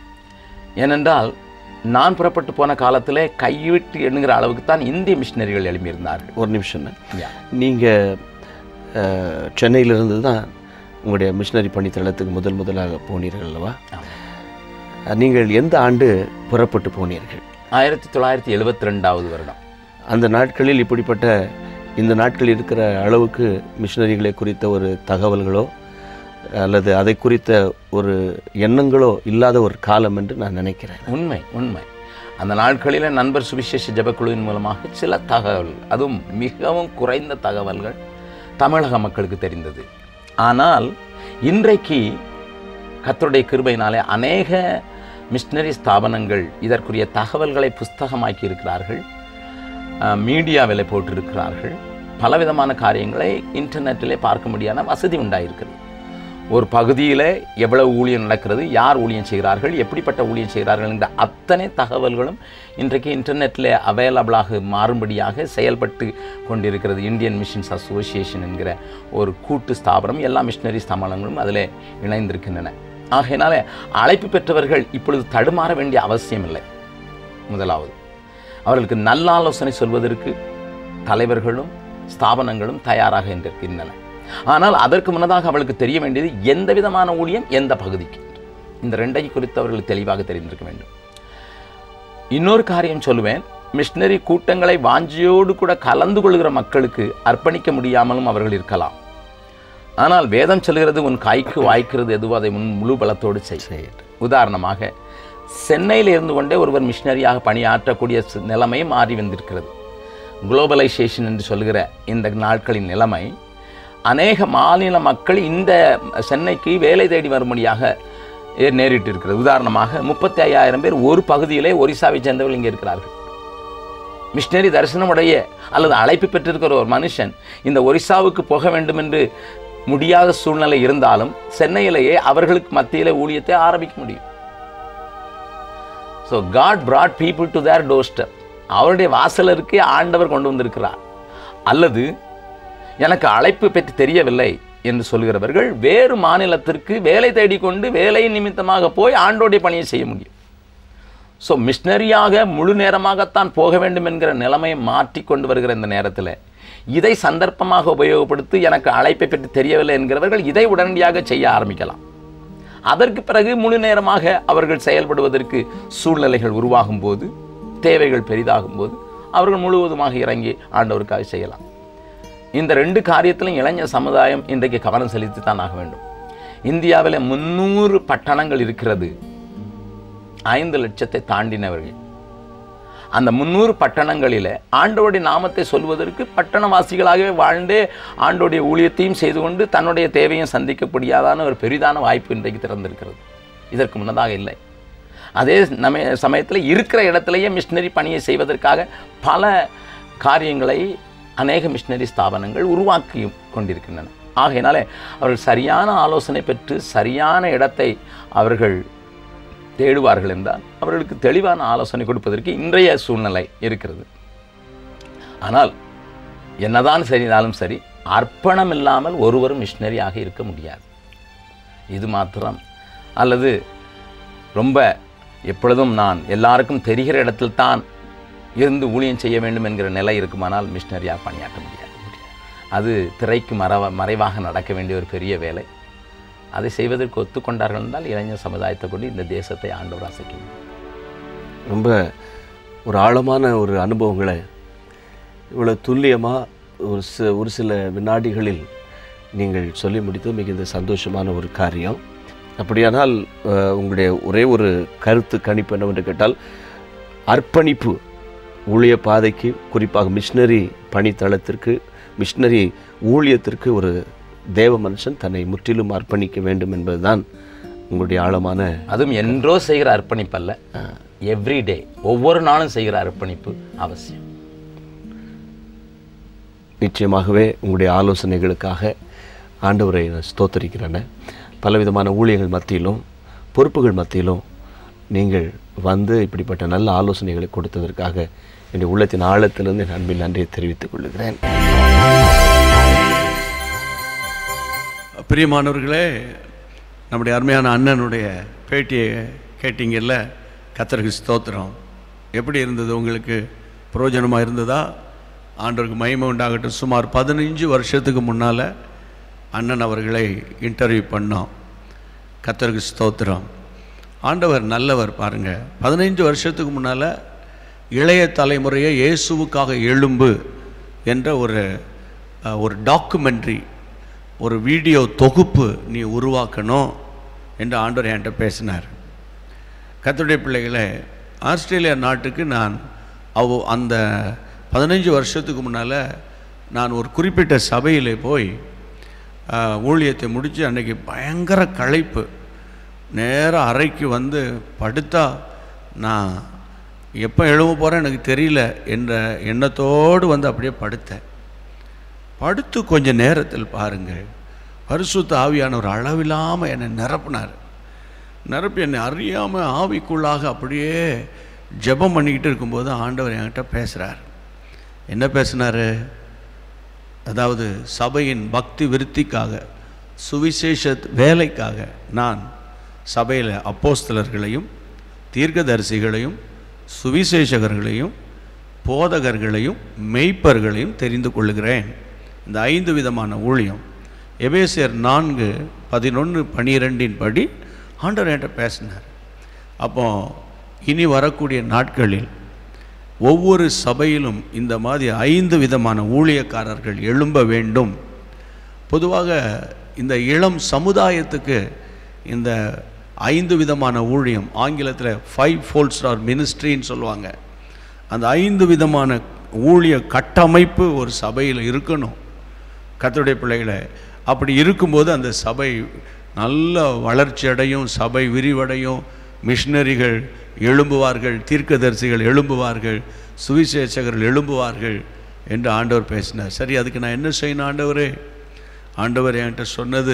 ஏனென்றால் நான் புறப்பட்டு போன காலத்தில் கைவிட்டு எண்ணுகிற அளவுக்கு தான் இந்திய மிஷினரிகள் எழுப்பியிருந்தார்கள் ஒரு நிமிஷம் Yeah. நீங்கள் சென்னையிலிருந்து தான் உங்களுடைய மிஷினரி பணித்தளத்துக்கு முதல் முதலாக போனீர்கள் அல்லவா நீங்கள் எந்த ஆண்டு புறப்பட்டு போனீர்கள் ஆயிரத்தி தொள்ளாயிரத்தி எழுபத்தி ரெண்டாவது வருடம் அந்த நாட்களில் இப்படிப்பட்ட இந்த நாட்கள் இருக்கிற அளவுக்கு மிஷினரிகளை குறித்த ஒரு தகவல்களோ அல்லது அதை குறித்த ஒரு எண்ணங்களோ இல்லாத ஒரு காலம் என்று நான் நினைக்கிறேன் உண்மை உண்மை அந்த நாட்களில் நண்பர் சுவிசேஷ ஜெபக்குழுவின் மூலமாக சில தகவல் அதுவும் மிகவும் குறைந்த தகவல்கள் தமிழக மக்களுக்கு தெரிந்தது ஆனால் இன்றைக்கு கர்த்தருடைய கிருபையினாலே அநேக மிஷினரி ஸ்தாபனங்கள் இதற்குரிய தகவல்களை புஸ்தகமாக்கி இருக்கிறார்கள் அஹ், மீடியாவில் போட்டிருக்கிறார்கள் பலவிதமான காரியங்களை இன்டர்நெட்டிலே பார்க்க முடியாத வசதி உண்டாயிருக்கிறது ஒரு பகுதியில் எவ்வளவு ஊழியம் நடக்கிறது யார் ஊழியம் செய்கிறார்கள் எப்படிப்பட்ட ஊழியம் செய்கிறார்கள் என்ற அத்தனை தகவல்களும் இன்றைக்கு இன்டர்நெட்டில் அவைலபிளாக மாறும்படியாக செயல்பட்டு கொண்டிருக்கிறது இந்தியன் மிஷன்ஸ் அசோசியேஷன் என்கிற ஒரு கூட்டு ஸ்தாபனம் எல்லா மிஷினரி ஸ்தாபனங்களும் அதில் இணைந்திருக்கின்றன ஆகையினால அழைப்பு பெற்றவர்கள் இப்பொழுது தடுமாற வேண்டிய அவசியம் இல்லை முதலாவது அவர்களுக்கு நல்ல ஆலோசனை சொல்வதற்கு தலைவர்களும் ஸ்தாபனங்களும் தயாராக இருக்கின்றன ஆனால் அதற்கு முன்னதாக அவளுக்கு தெரிய வேண்டியது எந்த விதமான ஊழியம் எந்த பகுதிக்கு இந்த ரெண்டை குறித்து அவர்கள் தெளிவாக தெரிந்திருக்க வேண்டும் இன்னொரு காரியம் சொல்லுவேன் மிஷினரி கூட்டங்களை வாஞ்சியோடு கூட கலந்து கொள்கிற மக்களுக்கு அர்ப்பணிக்க முடியாமலும் அவர்கள் இருக்கலாம் ஆனால் வேதம் சொல்கிறது உன் கைக்கு வாய்க்கிறது எதுவோ அதை முன் முழு பலத்தோடு செய் உதாரணமாக சென்னையில் இருந்து கொண்டே ஒருவர் மிஷினரியாக பணியாற்றக்கூடிய சு- நிலைமை மாறி வந்திருக்கிறது குளோபலைசேஷன் என்று சொல்கிற இந்த நாட்களின் நிலைமை அநேக மாநில மக்கள் இந்த சென்னைக்கு வேலை தேடி வரும்படியாக ஏ- நேரிட்டு இருக்கிறது உதாரணமாக முப்பத்தி ஐயாயிரம் பேர் ஒரு பகுதியிலே ஒரிசாவை சேர்ந்தவர்கள் இங்கே இருக்கிறார்கள் மிஷினரி தரிசனமுடைய அல்லது அழைப்பு பெற்றிருக்கிற ஒரு மனுஷன் இந்த ஒரிசாவுக்கு போக வேண்டும் என்று முடியாத சூழ்நிலை இருந்தாலும் சென்னையிலேயே அவர்களுக்கு மத்தியிலே ஊழியத்தை ஆரம்பிக்க முடியும் so God brought people to their doorstep அவருடைய வாசலருக்கு ஆண்டவர் கொண்டு வந்திருக்கிறார் அல்லது எனக்கு அழைப்பு பற்றி தெரியவில்லை என்று சொல்கிறவர்கள் வேறு மாநிலத்திற்கு வேலை தேடிக்கொண்டு வேலை நிமித்தமாக போய் ஆண்டோடைய பணியை செய்ய முடியும் ஸோ மிஷினரியாக முழு நேரமாகத்தான் போக வேண்டும் என்கிற நிலைமையை மாற்றி கொண்டு வருகிற இந்த நேரத்தில் இதை சந்தர்ப்பமாக உபயோகப்படுத்தி எனக்கு அழைப்பை பற்றி தெரியவில்லை என்கிறவர்கள் இதை உடனடியாக செய்ய ஆரம்பிக்கலாம் அதற்கு பிறகு முழு நேரமாக அவர்கள் செயல்படுவதற்கு சூழ்நிலைகள் உருவாகும் போது தேவைகள் பெரிதாகும் போது அவர்கள் முழுவதுமாக இறங்கி ஆண்டவருக்காக செய்யலாம் இந்த ரெண்டு காரியத்திலும் இளைஞர் சமுதாயம் இன்றைக்கு கவனம் செலுத்தி தான் ஆக வேண்டும் இந்தியாவில் முன்னூறு பட்டணங்கள் இருக்கிறது ஐந்து லட்சத்தை தாண்டினவர்கள் அந்த முன்னூறு பட்டணங்களில் ஆண்டோடைய நாமத்தை சொல்வதற்கு பட்டணவாசிகளாகவே வாழ்ந்தே ஆண்டோடைய ஊழியத்தையும் செய்து கொண்டு தன்னுடைய தேவையும் சந்திக்கக்கூடியதான ஒரு பெரிதான வாய்ப்பு இன்றைக்கு திறந்திருக்கிறது இதற்கு முன்னதாக இல்லை அதே நம்ம சமயத்தில் இருக்கிற இடத்திலேயே மிஷினரி பணியை செய்வதற்காக பல காரியங்களை அநேக மிஷினரி ஸ்தாபனங்கள் உருவாக்கி கொண்டிருக்கின்றன ஆகையினாலே அவர்கள் சரியான ஆலோசனை பெற்று சரியான இடத்தை அவர்கள் தேடுவார்கள் என்றால் அவர்களுக்கு தெளிவான ஆலோசனை கொடுப்பதற்கு இன்றைய சூழ்நிலை இருக்கிறது ஆனால் என்னதான் சரினாலும் சரி அர்ப்பணம் இல்லாமல் ஒருவரும் மிஷினரியாக இருக்க முடியாது இது மாத்திரம் அல்லது ரொம்ப எப்பொழுதும் நான் எல்லாருக்கும் தெரிகிற இடத்தில் தான் இருந்து ஊழியம் செய்ய வேண்டும் என்கிற நிலை இருக்குமானால் மிஷினரியாக பணியாற்ற முடியாது அது திரைக்கு மறவ மறைவாக நடக்க வேண்டிய ஒரு பெரிய வேலை அதை செய்வதற்கு ஒத்துக்கொண்டார்கள் என்றால் இளைஞர் சமுதாயத்தை கொண்டு இந்த தேசத்தை ஆண்டவர் அசைக்க முடியும் ரொம்ப ஒரு ஆழமான ஒரு அனுபவங்களை இவ்வளோ துல்லியமாக ஒரு சி ஒரு சில வினாடிகளில் நீங்கள் சொல்லி முடித்தது மிகுந்த சந்தோஷமான ஒரு காரியம் அப்படியானால் அஹ், உங்களுடைய ஒரே ஒரு கருத்து கணிப்பு என்னவென்று கேட்டால் அர்ப்பணிப்பு ஊழிய பாதைக்கு குறிப்பாக மிஷினரி பணித்தளத்திற்கு மிஷினரி ஊழியத்திற்கு ஒரு தேவ மனுஷன் தன்னை முற்றிலும் அர்ப்பணிக்க வேண்டும் என்பதுதான் உங்களுடைய ஆழமான அதுவும் என்றோ செய்கிற அர்ப்பணிப்பு அல்ல எவ்ரிடே ஒவ்வொரு நாளும் செய்கிற அர்ப்பணிப்பு அவசியம் நிச்சயமாகவே உங்களுடைய ஆலோசனைகளுக்காக ஆண்டவரை நான் ஸ்தோத்தரிக்கிறேன் பலவிதமான ஊழியர்கள் மத்தியிலும் பொறுப்புகள் மத்தியிலும் நீங்கள் வந்து இப்படிப்பட்ட நல்ல ஆலோசனைகளை கொடுத்ததற்காக என்னுடைய உள்ளத்தின் ஆழத்திலிருந்து என் அன்பில் நன்றியை தெரிவித்துக் கொள்கிறேன் பிரியமானவர்களே நம்முடைய அருமையான அண்ணனுடைய பேட்டியை கேட்டீங்கல்ல கத்தருக்கு ஸ்தோத்திரம் எப்படி இருந்தது உங்களுக்கு பிரயோஜனமாக இருந்ததா ஆண்டவருக்கு மகிமை உண்டாகட்டும் சுமார் பதினஞ்சு வருஷத்துக்கு முன்னால் அண்ணன் அவர்களை இன்டர்வியூ பண்ணோம் கத்தருக்கு ஸ்தோத்திரம் ஆண்டவர் நல்லவர் பாருங்க பதினைஞ்சு வருஷத்துக்கு முன்னால் இளைய தலைமுறையை இயேசுவுக்காக எழும்பு என்ற ஒரு அஹ், ஒரு டாக்குமெண்ட்ரி ஒரு வீடியோ தொகுப்பு நீ உருவாக்கணும் என்று ஆண்டவர் என்கிட்ட பேசினார் கர்த்தருடைய பிள்ளைகளே ஆஸ்திரேலியா நாட்டுக்கு நான் அவ அந்த பதினஞ்சு வருஷத்துக்கு முன்னால் நான் ஒரு குறிப்பிட்ட சபையில் போய் ஆஹ், ஊழியத்தை முடித்து அன்னைக்கு பயங்கர களைப்பு நேராக அறைக்கு வந்து படுத்தா நான் எப்போ எழும்ப போகிறேன் எனக்கு தெரியல என்ற எண்ணத்தோடு வந்து அப்படியே படுத்தேன் படுத்து கொஞ்ச நேரத்தில் பாருங்கள் பரிசுத்த ஆவியானவர் அளவில்லாமல் என்னை நிரப்பினார் நிரப்பி என்னை அறியாமல் ஆவிக்குள்ளாக அப்படியே ஜெபம் பண்ணிக்கிட்டு இருக்கும்போது ஆண்டவர் என்கிட்ட பேசுகிறார் என்ன பேசினார் அதாவது சபையின் பக்தி விருத்திக்காக சுவிசேஷ வேலைக்காக நான் சபையில் அப்போஸ்தலர்களையும் தீர்க்கதரிசிகளையும் சுவிசேஷகர்களையும் போதகர்களையும் மெய்ப்பர்களையும் தெரிந்து கொள்ளுகிறேன் இந்த ஐந்து விதமான ஊழியம் எபேசியர் நான்கு பதினொன்று பனிரெண்டின் படி ஆண்டவர் என்கிட்ட பேசினார் அப்போ இனி வரக்கூடிய நாட்களில் ஒவ்வொரு சபையிலும் இந்த மாதிரி ஐந்து விதமான ஊழியக்காரர்கள் எழும்ப வேண்டும் பொதுவாக இந்த இளம் சமுதாயத்துக்கு இந்த ஐந்து விதமான ஊழியம் ஆங்கிலத்தில் ஃபைவ் ஃபோல்ட் ஸ்டார் மினிஸ்ட்ரின்னு சொல்லுவாங்க அந்த ஐந்து விதமான ஊழிய கட்டமைப்பு ஒரு சபையில் இருக்கணும் கர்த்தருடைய பிள்ளைகளை அப்படி இருக்கும்போது அந்த சபை நல்ல வளர்ச்சி அடையும் சபை விரிவடையும் மிஷினரிகள் எழும்புவார்கள் தீர்க்கதரிசிகள் எழும்புவார்கள் சுவிசேஷகர்கள் எழும்புவார்கள் என்று ஆண்டவர் பேசினார் சரி அதுக்கு நான் என்ன செய்யணும் ஆண்டவரே ஆண்டவர் என்கிட்ட சொன்னது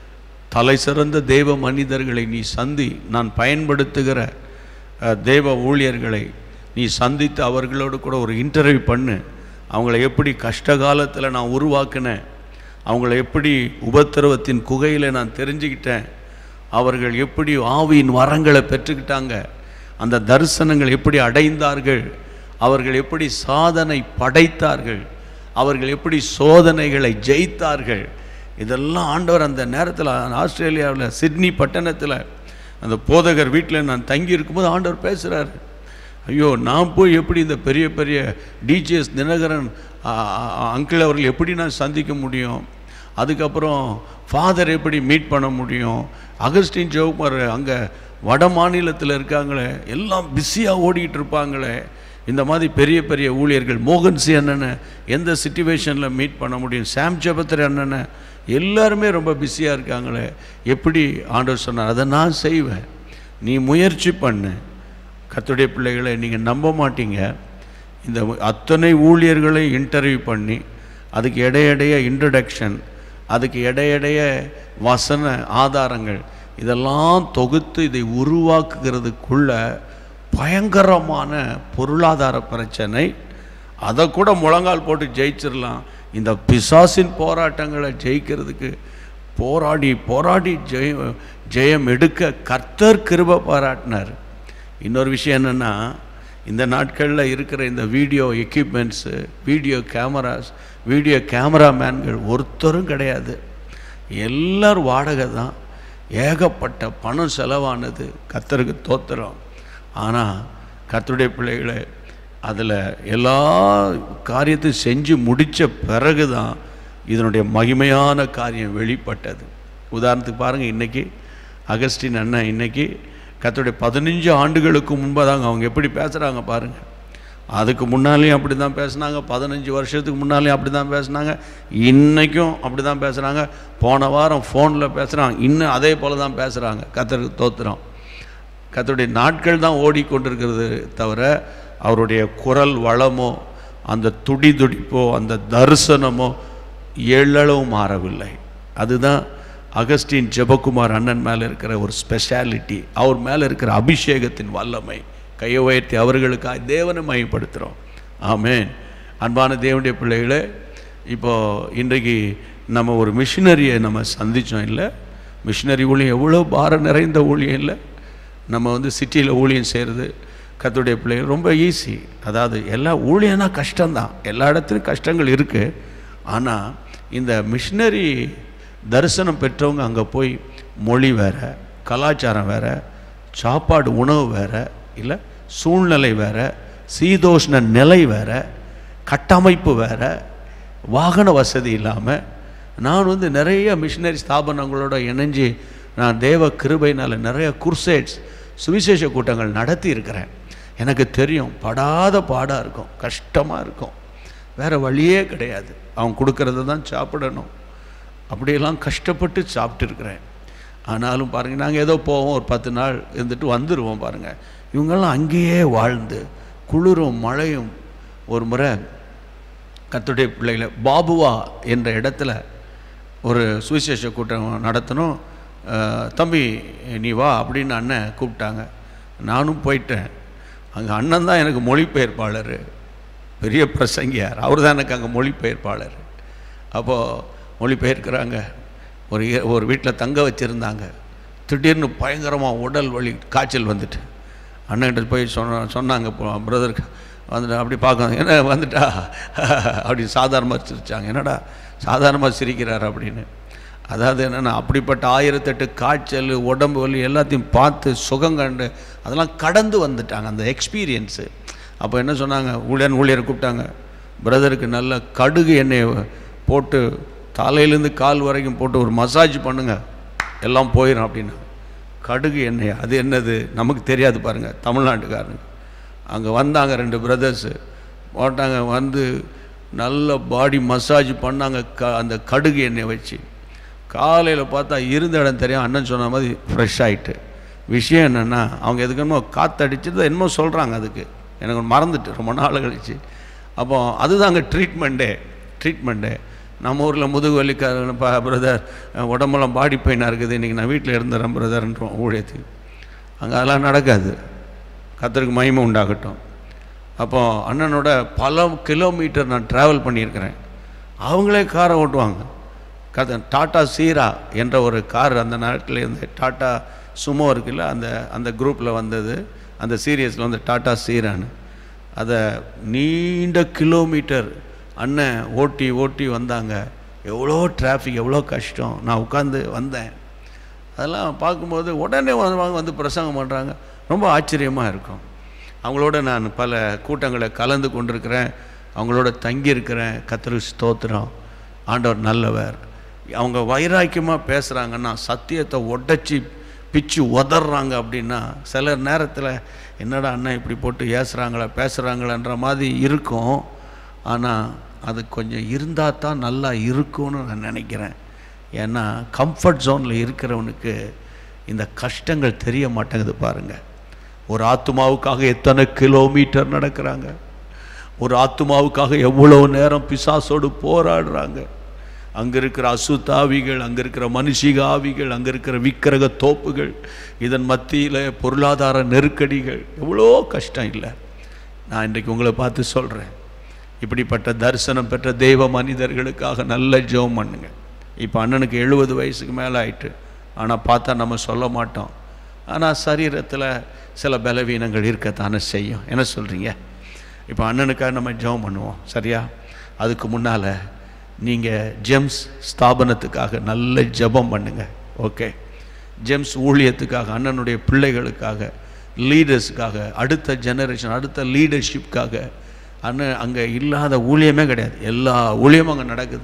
தலை சிறந்த தேவ மனிதர்களை நீ சந்தி நான் பயன்படுத்துகிற அஹ், தேவ ஊழியர்களை நீ சந்தித்து அவர்களோடு கூட ஒரு இன்டர்வியூ பண்ணு அவங்கள எப்படி கஷ்ட காலத்தில் நான் உருவாக்கினேன் அவங்கள எப்படி உபத்திரவத்தின் குகையில் நான் தெரிஞ்சுக்கிட்டேன் அவர்கள் எப்படி ஆவியின் வரங்களை பெற்றுக்கிட்டாங்க அந்த தரிசனங்கள் எப்படி அடைந்தார்கள் அவர்கள் எப்படி சாதனை படைத்தார்கள் அவர்கள் எப்படி சோதனைகளை ஜெயித்தார்கள் இதெல்லாம் ஆண்டவர் அந்த நேரத்தில் ஆஸ்திரேலியாவில் சிட்னி பட்டணத்தில் அந்த போதகர் வீட்டில் நான் தங்கி இருக்கும்போது ஆண்டவர் பேசுகிறார் ஐயோ நான் போய் எப்படி இந்த பெரிய பெரிய டிஜிஎஸ் தினகரன் அங்கிள் அவர்கள் எப்படி நான் சந்திக்க முடியும் அதுக்கப்புறம் ஃபாதர் எப்படி மீட் பண்ண முடியும் அகஸ்டின் ஜெயக்குமார் அங்கே வட மாநிலத்தில் இருக்காங்களே எல்லாம் பிஸியாக ஓடிக்கிட்டு இருப்பாங்களே இந்த மாதிரி பெரிய பெரிய ஊழியர்கள் மோகன் சி அண்ணனை எந்த சுச்சுவேஷனில் மீட் பண்ண முடியும் சாம் ஜபத்திர அண்ணனை எல்லாருமே ரொம்ப பிஸியாக இருக்காங்களே எப்படி ஆண்டவர் சொன்னார் அதை நான் செய்வேன் நீ முயற்சி பண்ணு கர்த்தருடைய பிள்ளைகளை நீங்கள் நம்ப மாட்டீங்க இந்த அத்தனை ஊழியர்களை இன்டர்வியூ பண்ணி அதுக்கு இடையிடைய இன்ட்ரடக்ஷன் அதுக்கு இடையிடைய வசன ஆதாரங்கள் இதெல்லாம் தொகுத்து இதை உருவாக்குகிறதுக்குள்ள பயங்கரமான பொருளாதார பிரச்சனை அதை கூட முழங்கால் போட்டு ஜெயிச்சிடலாம் இந்த பிசாசின் போராட்டங்களை ஜெயிக்கிறதுக்கு போராடி போராடி ஜெயம் ஜெயம் எடுக்க கர்த்தர் கிருப பாராட்டினார் இன்னொரு விஷயம் என்னென்னா இந்த நாட்களில் இருக்கிற இந்த video equipments video cameras video கேமராமேன்கள் ஒருத்தரும் கிடையாது எல்லாரும் வாடகை தான் ஏகப்பட்ட பணம் செலவானது கர்த்தருக்கு தோத்துறோம் ஆனால் கர்த்தருடைய பிள்ளைகளை அதில் எல்லா காரியத்தையும் செஞ்சு முடித்த பிறகு தான் இதனுடைய மகிமையான காரியம் வெளிப்பட்டது உதாரணத்துக்கு பாருங்கள் இன்றைக்கி அகஸ்டின் அண்ணன் இன்னைக்கு கர்த்தருடைய பதினஞ்சு ஆண்டுகளுக்கு முன்பதாங்க அவங்க எப்படி பேசுகிறாங்க பாருங்கள் அதுக்கு முன்னாலேயும் அப்படி தான் பேசுனாங்க பதினஞ்சு வருஷத்துக்கு முன்னாலேயும் அப்படி தான் பேசுனாங்க இன்றைக்கும் அப்படி தான் பேசுகிறாங்க போன வாரம் ஃபோனில் பேசுகிறாங்க இன்னும் அதே போல் தான் பேசுகிறாங்க கத்தருக்கு தோத்துறோம் கர்த்தருடைய நாட்கள் தான் ஓடிக்கொண்டிருக்கிறது தவிர அவருடைய குரல் வளமோ அந்த துடி துடிப்போ அந்த தரிசனமோ எள்ளளவும் மாறவில்லை அதுதான் அகஸ்டின் ஜெபக்குமார் அண்ணன் மேலே இருக்கிற ஒரு ஸ்பெஷாலிட்டி அவர் மேலே இருக்கிற அபிஷேகத்தின் வல்லமை கையை உயர்த்தி அவர்களுக்காக தேவனை மையப்படுத்துகிறோம் ஆமென் அன்பான தேவனுடைய பிள்ளைகளே இப்போ இன்றைக்கு நம்ம ஒரு மிஷினரியை நம்ம சந்தித்தோம் இல்லை மிஷினரி ஊழியம் எவ்வளோ பாரம் நிறைந்த ஊழியம் இல்லை நம்ம வந்து சிட்டியில் ஊழியம் செய்கிறது கர்த்தருடைய பிள்ளைகள் ரொம்ப ஈஸி அதாவது எல்லா ஊழியம்னா கஷ்டம்தான் எல்லா இடத்துலையும் கஷ்டங்கள் இருக்குது ஆனால் இந்த மிஷினரி தரிசனம் பெற்றவங்க அங்கே போய் மொழி வேற கலாச்சாரம் வேற சாப்பாடு உணவு வேற இல்லை சூழ்நிலை வேற சீதோஷ்ண நிலை வேற கட்டமைப்பு வேற வாகன வசதி இல்லாமல் நான் வந்து நிறைய மிஷினரி ஸ்தாபனங்களோட இணைஞ்சு நான் தேவ கிருபையினால் நிறைய குர்சேட்ஸ் சுவிசேஷ கூட்டங்கள் நடத்தி இருக்கிறேன் எனக்கு தெரியும் படாத பாடாக இருக்கும் கஷ்டமாக இருக்கும் வேறு வழியே கிடையாது அவன் கொடுக்கறத தான் சாப்பிடணும் அப்படியெல்லாம் கஷ்டப்பட்டு சாப்பிட்டுருக்கிறேன் ஆனாலும் பாருங்கள் நாங்கள் ஏதோ போவோம் ஒரு பத்து நாள் இருந்துட்டு வந்துடுவோம் பாருங்கள் இவங்கெல்லாம் அங்கேயே வாழ்ந்து குளிரும் மழையும் ஒரு முறை கத்துடைய பிள்ளைகளை பாபுவா என்ற இடத்துல ஒரு சுவிசேஷ கூட்டம் நடத்தணும் அஹ், தம்பி நீ வா அப்படின்னு அண்ணன் கூப்பிட்டாங்க நானும் போயிட்டேன் அங்கே அண்ணன் தான் எனக்கு மொழிபெயர்ப்பாளர் பெரிய பிரசங்கியார் அவர் தான் எனக்கு அங்கே மொழிபெயர்ப்பாளர் அப்போது மொழிபெயர்க்கிறாங்க ஒரு இ- ஒரு வீட்டில் தங்க வச்சுருந்தாங்க திடீர்னு பயங்கரமாக உடல் வலி காய்ச்சல் வந்துட்டு அண்ணன்கிட்ட போய் சொன்ன சொன்னாங்க பிரதருக்கு வந்துட்டு அப்படி பார்க்க என்ன வந்துட்டா அப்படி சாதாரணமாக சிரிச்சாங்க என்னடா சாதாரணமாக சிரிக்கிறார் அப்படின்னு அதாவது என்னென்னா அப்படிப்பட்ட ஆயிரத்தெட்டு காய்ச்சல் உடம்பு வலி எல்லாத்தையும் பார்த்து சுகம் கண்டு அதெல்லாம் கடந்து வந்துட்டாங்க அந்த எக்ஸ்பீரியன்ஸு அப்போ என்ன சொன்னாங்க ஊழியன் ஊழியரை கூப்பிட்டாங்க பிரதருக்கு நல்ல கடுகு எண்ணெயை போட்டு தலையிலேருந்து கால் வரைக்கும் போட்டு ஒரு மசாஜ் பண்ணுங்க எல்லாம் போயிடும் அப்படின்னா கடுகு எண்ணெய் அது என்னது நமக்கு தெரியாது பாருங்கள் தமிழ்நாட்டுக்காரங்க அங்கே வந்தாங்க ரெண்டு பிரதர்ஸு போட்டாங்க வந்து நல்ல பாடி மசாஜ் பண்ணாங்க க அந்த கடுகு எண்ணெய் வச்சு காலையில் பார்த்தா இருந்த இடம் தெரியும் அண்ணன் சொன்ன மாதிரி ஃப்ரெஷ் ஆயிட்டு விஷயம் என்னென்னா அவங்க எதுக்கு என்னமோ காற்றடிச்சது என்னமோ சொல்கிறாங்க அதுக்கு எனக்கு மறந்துட்டு ரொம்ப நாள் கழிச்சு அப்போ அதுதான் அங்கே ட்ரீட்மெண்ட்டே ட்ரீட்மெண்ட்டு நம்ம ஊரில் முதுகு வலிக்கார பிரதர் உடம்பெல்லாம் பாடி பெயினாக இருக்குது இன்றைக்கி நான் வீட்டில் இருந்துறேன் பிரதர்ன்றோம் ஊழியத்துக்கு அங்கே அதெல்லாம் நடக்காது கத்தருக்கு மகிமை உண்டாகட்டும் அப்போ அண்ணனோட பல கிலோமீட்டர் நான் ட்ராவல் பண்ணியிருக்கிறேன் அவங்களே காரை ஓட்டுவாங்க கத டாட்டா சீரா என்ற ஒரு கார் அந்த நாட்டில் இருந்து டாட்டா சுமோ இருக்குல்ல அந்த அந்த குரூப்பில் வந்தது அந்த சீரியஸில் வந்து டாட்டா சீரான்னு அதை நீண்ட கிலோமீட்டர் அண்ணன் ஓட்டி ஓட்டி வந்தாங்க எவ்வளோ டிராஃபிக் எவ்வளோ கஷ்டம் நான் உட்காந்து வந்தேன் அதெல்லாம் பார்க்கும்போது உடனே வருவாங்க வந்து பிரசங்கம் பண்ணுறாங்க ரொம்ப ஆச்சரியமாக இருக்கும் அவங்களோட நான் பல கூட்டங்களை கலந்து கொண்டிருக்கிறேன் அவங்களோட தங்கியிருக்கிறேன் கத்திரி ஸ்தோத்திரம் ஆண்டவர் நல்லவர் அவங்க வைராக்கியமாக பேசுகிறாங்கன்னா சத்தியத்தை உடைச்சி பிச்சு உதறாங்க அப்படின்னா சில நேரத்தில் என்னடா அண்ணன் இப்படி போட்டு ஏசுகிறாங்களா பேசுகிறாங்களான்ற மாதிரி இருக்கும் ஆனால் அது கொஞ்சம் இருந்தால் தான் நல்லா இருக்கும்னு நான் நினைக்கிறேன் ஏன்னா கம்ஃபர்ட் ஜோனில் இருக்கிறவனுக்கு இந்த கஷ்டங்கள் தெரிய மாட்டேங்குது பாருங்கள் ஒரு ஆத்மாவுக்காக எத்தனை கிலோமீட்டர் நடக்கிறாங்க ஒரு ஆத்மாவுக்காக எவ்வளோ நேரம் பிசாசோடு போராடுறாங்க அங்கே இருக்கிற அசுத்தாவிகள் அங்கே இருக்கிற மனுஷிக ஆவிகள் அங்கே இருக்கிற விக்கிரக தோப்புகள் இதன் மத்தியில் பொருளாதார நெருக்கடிகள் எவ்வளோ கஷ்டம் இல்லை நான் இன்றைக்கு உங்களை பார்த்து சொல்கிறேன் இப்படிப்பட்ட தரிசனம் பெற்ற தெய்வ மனிதர்களுக்காக நல்ல ஜெபம் பண்ணுங்க இப்போ அண்ணனுக்கு எழுபது வயசுக்கு மேலே ஆயிட்டு ஆனால் பார்த்தா நம்ம சொல்ல மாட்டோம் ஆனால் சரீரத்தில் சில பலவீனங்கள் இருக்கத்தானே செய்யும் என்ன சொல்கிறீங்க இப்போ அண்ணனுக்காக நம்ம ஜெபம் பண்ணுவோம் சரியா அதுக்கு முன்னால் நீங்கள் ஜெம்ஸ் ஸ்தாபனத்துக்காக நல்ல ஜெபம் பண்ணுங்க ஓகே ஜெம்ஸ் ஊழியத்துக்காக அண்ணனுடைய பிள்ளைகளுக்காக லீடர்ஸுக்காக அடுத்த ஜெனரேஷன் அடுத்த லீடர்ஷிப்காக அண்ணன் அங்கே இல்லாத ஊழியமே கிடையாது எல்லா ஊழியமும் அங்கே நடக்குது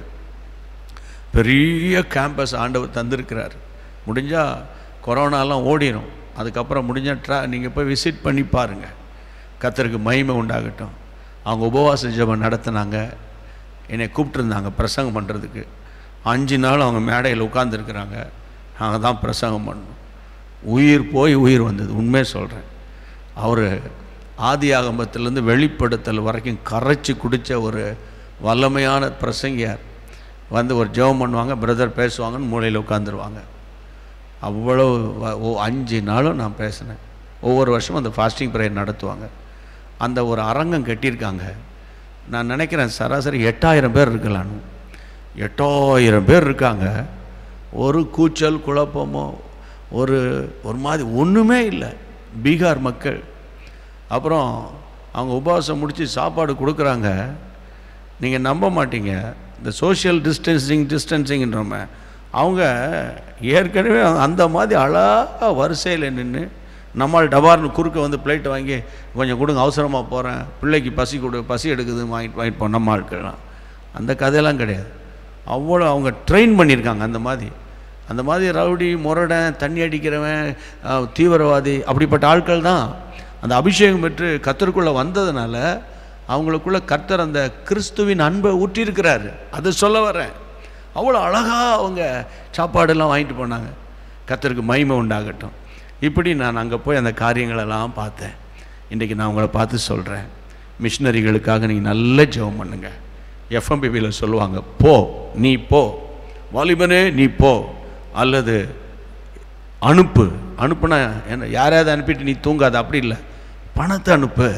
பெரிய கேம்பஸ் ஆண்டவர் தந்திருக்கிறார் முடிஞ்சால் கொரோனாலாம் ஓடிடும் அதுக்கப்புறம் முடிஞ்சால் ட்ரா நீங்கள் போய் விசிட் பண்ணி பாருங்கள் கத்தருக்கு மகிமை உண்டாகட்டும் அவங்க உபவாச ஜெபம் நடத்துனாங்க என்னை கூப்பிட்டுருந்தாங்க பிரசங்கம் பண்ணுறதுக்கு அஞ்சு நாள் அவங்க மேடையில் உட்காந்துருக்குறாங்க நாங்கள் தான் பிரசங்கம் பண்ணோம் உயிர் போய் உயிர் வந்தது உண்மையை சொல்கிறேன் அவர் ஆதி ஆகமத்திலேருந்து வெளிப்படுத்தல் வரைக்கும் கரைச்சி குடித்த ஒரு வல்லமையான பிரசங்கியார் வந்து ஒரு ஜெபம் பண்ணுவாங்க பிரதர் பேசுவாங்கன்னு மூலையில் உட்காந்துருவாங்க அவ்வளோ வ- ஓ அஞ்சு நாளும் நான் பேசினேன் ஒவ்வொரு வருஷமும் அந்த ஃபாஸ்டிங் ப்ரேயர் நடத்துவாங்க அந்த ஒரு அரங்கம் கட்டியிருக்காங்க நான் நினைக்கிறேன் சராசரி எட்டாயிரம் பேர் இருக்கலான்னு எட்டாயிரம் பேர் இருக்காங்க ஒரு கூச்சல் குழப்பமோ ஒரு ஒரு மாதிரி ஒன்றுமே இல்லை பீகார் மக்கள் அப்புறம் அவங்க உபவாசம் முடித்து சாப்பாடு கொடுக்குறாங்க நீங்கள் நம்ப மாட்டீங்க இந்த சோஷியல் டிஸ்டன்சிங் டிஸ்டன்சிங்ன்றோமே அவங்க ஏற்கனவே அந்த மாதிரி அழகாக வரிசையில் நின்று நம்மால் டபார்னு குறுக்க வந்து பிளேட் வாங்கி கொஞ்சம் கொடுங்க அவசரமாக போகிறேன் பிள்ளைக்கு பசி கொடு பசி எடுக்குது வாங்கிட்டு வாங்கிட்டு போ நம்ம ஆட்கள்லாம் அந்த கதையெல்லாம் கிடையாது அவ்வளோ அவங்க ட்ரெயின் பண்ணியிருக்காங்க அந்த மாதிரி அந்த மாதிரி ரவுடி முரடன் தண்ணி அடிக்கிறவன் அஹ், தீவிரவாதி அப்படிப்பட்ட ஆட்கள் தான் அந்த அபிஷேகம் பெற்று கத்தருக்குள்ளே வந்ததுனால அவங்களுக்குள்ள கர்த்தர் அந்த கிறிஸ்துவின் அன்பை ஊற்றியிருக்கிறாரு அதை சொல்ல வரேன் அவ்வளோ அழகாக அவங்க சாப்பாடெல்லாம் வாங்கிட்டு போனாங்க கர்த்தருக்கு மகிமை உண்டாகட்டும் இப்படி நான் அங்கே போய் அந்த காரியங்களெல்லாம் பார்த்தேன் இன்றைக்கி நான் உங்களை பார்த்து சொல்கிறேன் மிஷினரிகளுக்காக நீங்கள் நல்ல ஜெபம் பண்ணுங்க எஃப்எம்பிபியில் சொல்லுவாங்க போ நீ போ வாலிபனே நீ போ அல்லது அனுப்பு அனுப்புனா என்ன யாரையாவது அனுப்பிட்டு நீ தூங்காத அப்படி இல்லை பணத்தை அனுப்பு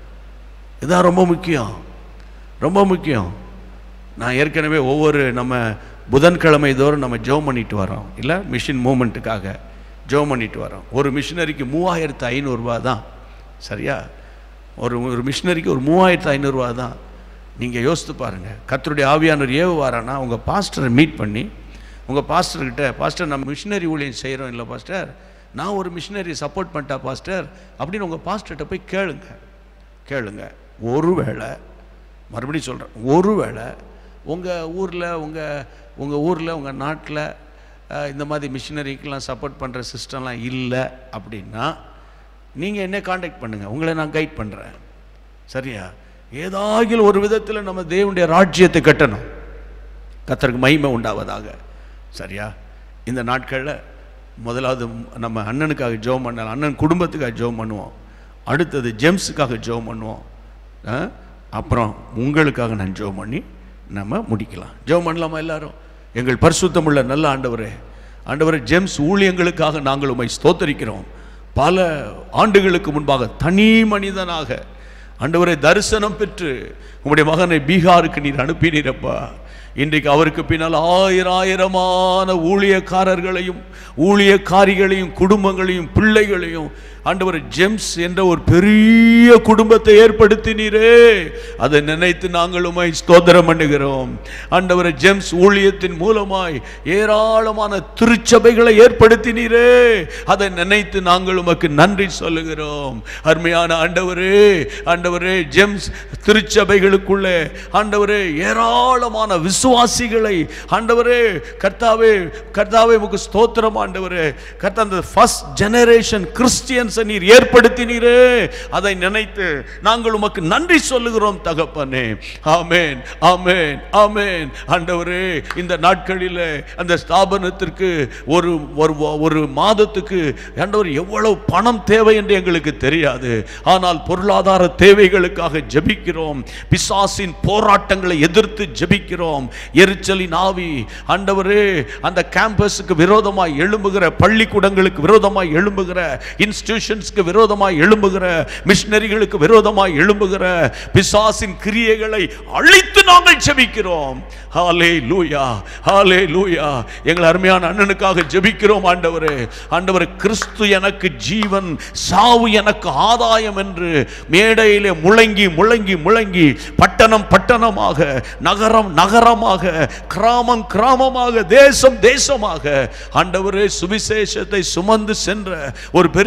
இதுதான் ரொம்ப முக்கியம் ரொம்ப முக்கியம் நான் ஏற்கனவே ஒவ்வொரு நம்ம புதன்கிழமை தோறும் நம்ம ஜெபம் பண்ணிட்டு வரோம் இல்லை மிஷின் மூமெண்ட்டுக்காக ஜெபம் பண்ணிட்டு வரோம் ஒரு மிஷினரிக்கு மூவாயிரத்து ஐநூறுரூவா தான் சரியா ஒரு ஒரு மிஷினரிக்கு ஒரு மூவாயிரத்து ஐநூறுரூவா தான் நீங்கள் யோசித்து பாருங்கள் கர்த்தருடைய ஆவியானவர் ஏவுவாரானா உங்கள் பாஸ்டரை மீட் பண்ணி உங்கள் பாஸ்டர்கிட்ட பாஸ்டர் நம்ம மிஷினரி ஊழியம் செய்கிறோம் இல்லை பாஸ்டர் நான் ஒரு மிஷினரி சப்போர்ட் பண்ணிட்டா பாஸ்டர் அப்படின்னு உங்கள் பாஸ்டர்கிட்ட போய் கேளுங்க கேளுங்க ஒருவேளை மறுபடியும் சொல்கிறேன் ஒருவேளை உங்கள் ஊரில் உங்கள் உங்கள் ஊரில் உங்கள் நாட்டில் இந்த மாதிரி மிஷினரிக்கெலாம் சப்போர்ட் பண்ணுற சிஸ்டம்லாம் இல்லை அப்படின்னா நீங்கள் என்ன காண்டாக்ட் பண்ணுங்கள் உங்களை நான் கைட் பண்ணுறேன் சரியா ஏதாகிலும் ஒரு விதத்தில் நம்ம தேவனுடைய ராஜ்யத்தை கட்டணும் கத்தருக்கு மகிமை உண்டாவதாக சரியா இந்த நாட்களில் முதலாவது நம்ம அண்ணனுக்காக ஜெபம் பண்ணலாம் அண்ணன் குடும்பத்துக்காக ஜெபம் பண்ணுவோம் அடுத்தது ஜெம்ஸுக்காக ஜெபம் பண்ணுவோம் ஆ? அப்புறம் உங்களுக்காக நான் ஜெபம் பண்ணி நம்ம முடிக்கலாம் ஜெபம் பண்ணலாமா எல்லாரும் எங்கள் பரிசுத்தமுள்ள நல்ல ஆண்டவரே ஆண்டவரே ஜெம்ஸ் ஊழியங்களுக்காக நாங்கள் உம்மை ஸ்தோத்தரிக்கிறோம் பல ஆண்டுகளுக்கு முன்பாக தனி மனிதனாக ஆண்டவரை தரிசனம் பெற்று உம்முடைய மகனை பீகாருக்கு நீர் அனுப்பினீரப்பா இன்றைக்கு அவருக்கு பின்னால் ஆயிராயிரமான ஊழியக்காரர்களையும் ஊழியக்காரிகளையும் குடும்பங்களையும் பிள்ளைகளையும் ஆண்டவர் ஜெம்ஸ் என்ற ஒரு பெரிய குடும்பத்தை ஏற்படுத்தினீரே அதை நினைத்து நாங்கள் உமை ஸ்தோத்திரம் பண்ணுகிறோம் ஆண்டவர் ஜெம்ஸ் ஊழியத்தின் மூலமாய் ஏராளமான திருச்சபைகளை ஏற்படுத்தினீரே அதை நினைத்து நாங்கள் உமக்கு நன்றி சொல்லுகிறோம் அருமையான ஆண்டவரே ஆண்டவரே ஜெம்ஸ் திருச்சபைகளுக்குள்ளே ஆண்டவரே ஏராளமான விசுவாசிகளை ஆண்டவரே கர்த்தாவே கர்த்தாவே உமக்கு ஸ்தோத்திரம் ஆண்டவரே கர்த்தா அந்த ஃபர்ஸ்ட் ஜெனரேஷன் கிறிஸ்டியன்ஸை நீர் ஏற்படுத்தினீரே அதை நினைத்து நாங்கள் உமக்கு நன்றி சொல்லுகிறோம் தகப்பனே ஆமேன் ஆமேன் ஆமேன் ஆண்டவரே இந்த நாட்களில் அந்த ஸ்தாபனத்திற்கு ஒரு ஒரு ஒரு மாதத்துக்கு ஆண்டவர் எவ்வளவு பணம் தேவை என்று எங்களுக்கு தெரியாது ஆனால் பொருளாதார தேவைகளுக்காக ஜெபிக்கிறோம் பிசாசின் போராட்டங்களை எதிர்த்து ஜெபிக்கிறோம் எரிச்சலின் ஆவி ஆண்டவரே அந்த கேம்பஸுக்கு விரோதமாய் எழும்புகிற பள்ளிக்கூடங்களுக்கு விரோதமாய் எழும்புகிற இன்ஸ்டிடியூஷன்ஸ்க்கு விரோதமாய் எழும்புகிற மிஷினரிகளுக்கு விரோதமாய் எழும்புகிற பிசாசின் கிரியைகளை அழித்து நாங்கள் ஜெபிக்கிறோம் ஹாலே லூயா ஹாலே லூயா எங்கள் அருமையான அண்ணனுக்காக ஜெபிக்கிறோம் ஆண்டவரே ஆண்டவரே கிறிஸ்து எனக்கு ஜீவன் சாவு எனக்கு ஆதாயம் என்று மேடையிலே முழங்கி முழங்கி முழங்கி பட்டணம் பட்டணமாக நகரம் நகரமாக கிராமம் கிராமமாக தேசம் தேசமாக ஆண்டவரே சுவிசேஷத்தை சுமந்து சென்ற ஒரு பெரிய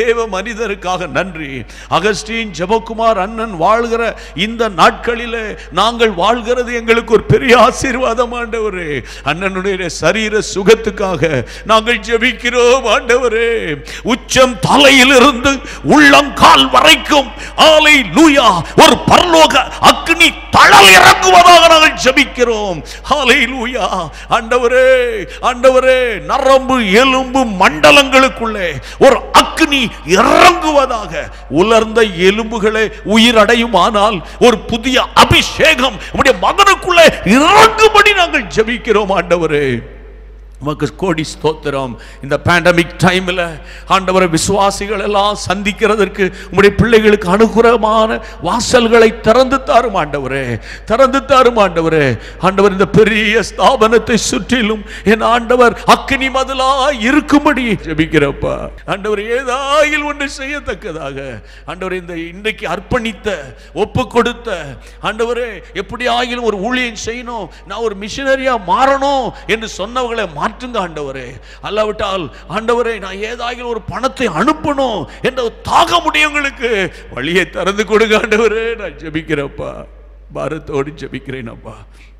தேவ மனிதருக்காக நன்றி அகஸ்டீன் ஜெபக்குமார் அண்ணன் வாழ்கிற இந்த நாட்களிலே நாங்கள் வாழ்கிறது எங்களுக்கு ஒரு பெரிய ஆசீர்வாதம் ஆண்டவரே அண்ணனுடைய சரீர சுகத்துக்காக நாங்கள் ஜெபிக்கிறோம் ஆண்டவரே உச்சம் தலையிலிருந்து உள்ளங்கால் வரைக்கும் ஆலை லூயா ஒரு பரலோக அக்னி தளல் இறங்குவதாக நாங்கள் ஜெபிக்கிறோம் ஆலை லூயா ஆண்டவரே ஆண்டவரே நரம்பு எலும்பு மண்டலங்களுக்குள்ளே ஒரு அக்னி இறங்குவதாக உலர்ந்த எலும்புகளே உயிரடையுமானால் ஒரு புதிய அபிஷேகம் உம்முடைய மகனுக்குள்ளே இறங்கும்படி நாங்கள் ஜெபிக்கிறோம் ஆண்டவரே உமக்கு கோடி ஸ்தோத்திரம் இந்த பேண்டமிக் டைமில் ஆண்டவரை விசுவாசிகள் எல்லாம் சந்திக்கிறதற்கு உம்முடைய பிள்ளைகளுக்கு அனுகூலமான வாசல்களை திறந்து தாரும் ஆண்டவரே திறந்து தாரும் ஆண்டவரே ஆண்டவர் இந்த பெரிய ஸ்தாபனத்தை சுற்றிலும் என் ஆண்டவர் அக்கினி மதிலா இருக்கும்படி ஜெபிக்கிறப்பா ஆண்டவர் ஏதாயில் ஒன்று செய்யத்தக்கதாக ஆண்டவர் இந்த இன்றைக்கு அர்ப்பணித்த ஒப்பு கொடுத்த ஆண்டவரே எப்படி ஆகிலும் ஒரு ஊழியம் செய்யணும் நான் ஒரு மிஷினரியா மாறணும் என்று சொன்னவங்களை மாற்றுங்க ஆண்டவரே அல்லாவிட்டால் ஆண்டவரே நான் ஏதாகிலும் ஒரு பணத்தை அனுப்பணும் என்ற தாகமுடையவங்களுக்கு வழியை திறந்து கொடுங்க ஆண்டவரே நான் ஜெபிக்கிறேன்ப்பா பாரத்தோடு ஜெபிக்கிறேன் அப்பா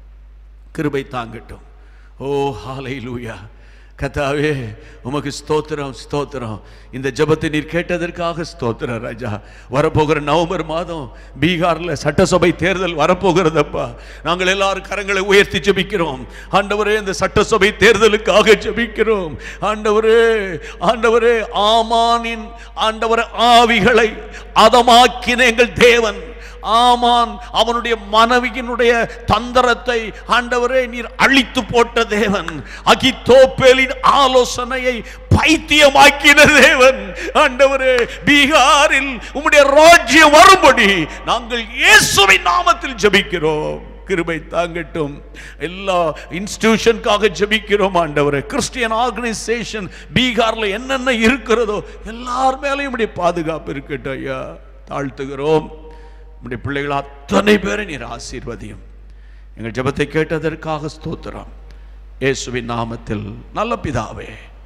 கிருபை தாங்கட்டும் ஓ ஹாலை லூயா கத்தாவே உமக்கு ஸ்தோத்திரம் ஸ்தோத்திரம் இந்த ஜெபத்தை நீர் கேட்டதற்காக ஸ்தோத்திரம் ராஜா வரப்போகிற நவம்பர் மாதம் பீகார்ல சட்டசபை தேர்தல் வரப்போகிறதப்பா நாங்கள் எல்லாரும் கரங்களை உயர்த்தி ஜெபிக்கிறோம் ஆண்டவரே இந்த சட்டசபை தேர்தலுக்காக ஜெபிக்கிறோம் ஆண்டவரே ஆண்டவரே ஆமானின் ஆண்டவரே ஆவிகளை அதமாக்கின எங்கள் தேவன் ஆமான் அவனுடைய மனைவியினுடைய தந்திரத்தை ஆண்டவரே நீர் அழித்து போட்ட தேவன் அகித்தோப்பேலின் ஆலோசனையை பைத்தியமாக்கின தேவன் ஆண்டவரே பீகாரில் உம்முடைய ராஜ்யம் வரும்படி நாங்கள் இயேசுவின் நாமத்தில் ஜெபிக்கிறோம் கிருபை தாங்கட்டும் எல்லா இன்ஸ்டிடியூஷனுக்காக ஜெபிக்கிறோம் ஆண்டவரே கிறிஸ்டியன் ஆர்கனைசேஷன் பீகார்ல என்னென்ன இருக்கிறதோ எல்லார் மேலேயும் இப்படி பாதுகாப்பு இருக்கட்டும் ஐயா தாழ்த்துகிறோம் நம்முடைய பிள்ளைகள் அத்தனை பேரை நீர் ஆசீர்வதியும் எங்கள் ஜெபத்தை கேட்டதற்காக ஸ்தோத்திரம் இயேசுவின் நாமத்தில் நல்ல பிதாவே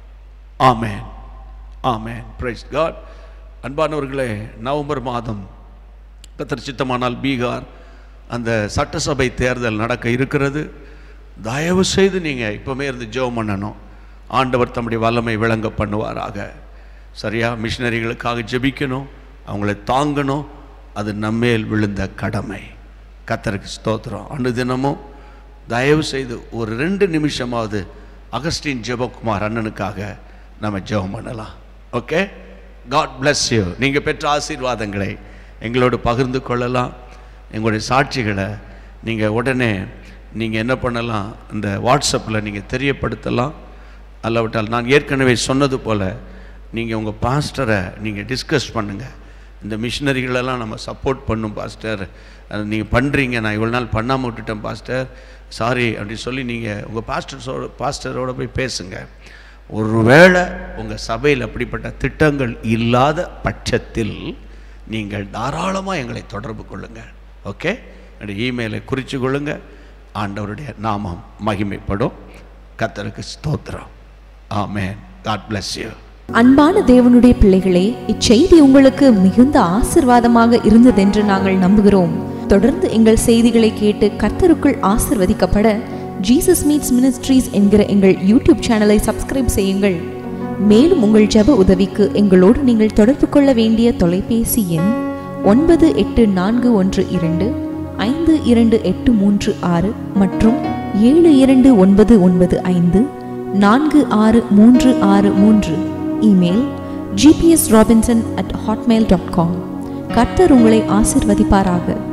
ஆமென் ஆமென் பிரைஸ் காட் அன்பானவர்களே நவம்பர் மாதம் கத்தர் சித்தமானால் பீகார் அந்த சட்டசபை தேர்தல் நடக்க இருக்கிறது தயவு செய்து நீங்கள் இப்போமே இருந்து ஜெபம் பண்ணணும் ஆண்டவர் தம்முடைய வல்லமை விளங்க பண்ணுவாராக சரியா மிஷினரிகளுக்காக ஜெபிக்கணும் அவங்களை தாங்கணும் அது நம்மேல் விழுந்த கடமை கத்தருக்கு ஸ்தோத்திரம் அன்று தினமும் தயவு செய்து ஒரு ரெண்டு நிமிஷமாவது அகஸ்டின் ஜெபக்குமார் அண்ணனுக்காக நம்ம ஜெபம் பண்ணலாம் ஓகே காட் bless யூ நீங்கள் பெற்ற ஆசீர்வாதங்களை எங்களோடு பகிர்ந்து கொள்ளலாம் எங்களுடைய சாட்சிகளை நீங்கள் உடனே நீங்கள் என்ன பண்ணலாம் இந்த வாட்ஸ்அப்பில் நீங்கள் தெரியப்படுத்தலாம் அல்லாவிட்டால் நான் ஏற்கனவே சொன்னது போல் நீங்கள் உங்கள் பாஸ்டரை நீங்கள் டிஸ்கஸ் பண்ணுங்கள் இந்த மிஷினரிகளெல்லாம் நம்ம சப்போர்ட் பண்ணும் பாஸ்டர் நீங்கள் பண்ணுறீங்க நான் இவ்வளோ நாள் பண்ணாமல் விட்டுட்டேன் பாஸ்டர் சாரி அப்படி சொல்லி நீங்கள் உங்கள் பாஸ்டர்ஸோட பாஸ்டரோட போய் பேசுங்க ஒருவேளை உங்கள் சபையில் அப்படிப்பட்ட திட்டங்கள் இல்லாத பட்சத்தில் நீங்கள் தாராளமாக எங்களை தொடர்பு கொள்ளுங்கள் ஓகே என்னுடைய இமெயிலை குறித்து கொள்ளுங்க ஆண்டவருடைய நாமம் மகிமைப்படும் கத்தருக்கு ஸ்தோத்திரம் ஆமென் காட் bless யூ அன்பான தேவனுடைய பிள்ளைகளே இச்செய்தி உங்களுக்கு மிகுந்த ஆசிர்வாதமாக இருந்ததென்று நாங்கள் நம்புகிறோம் தொடர்ந்து எங்கள் செய்திகளை கேட்டு கர்த்தருக்குள் ஆசிர்வதிக்கப்பட ஜீசஸ் மீட்ஸ் மினிஸ்ட்ரீஸ் என்கிற எங்கள் யூடியூப் சேனலை சப்ஸ்கிரைப் செய்யுங்கள் மேலும் உங்கள் ஜெப உதவிக்கு எங்களோடு நீங்கள் தொடர்பு கொள்ள வேண்டிய தொலைபேசி எண் ஒன்பது எட்டு நான்கு ஒன்று இரண்டு ஐந்து இரண்டு எட்டு மூன்று ஆறு மற்றும் ஏழு இரண்டு ஒன்பது ஒன்பது ஐந்து நான்கு ஆறு மூன்று ஆறு மூன்று email GPS Robinson at Hotmail dot com கர்த்தர் உங்களை ஆசிர்வதிப்பாராக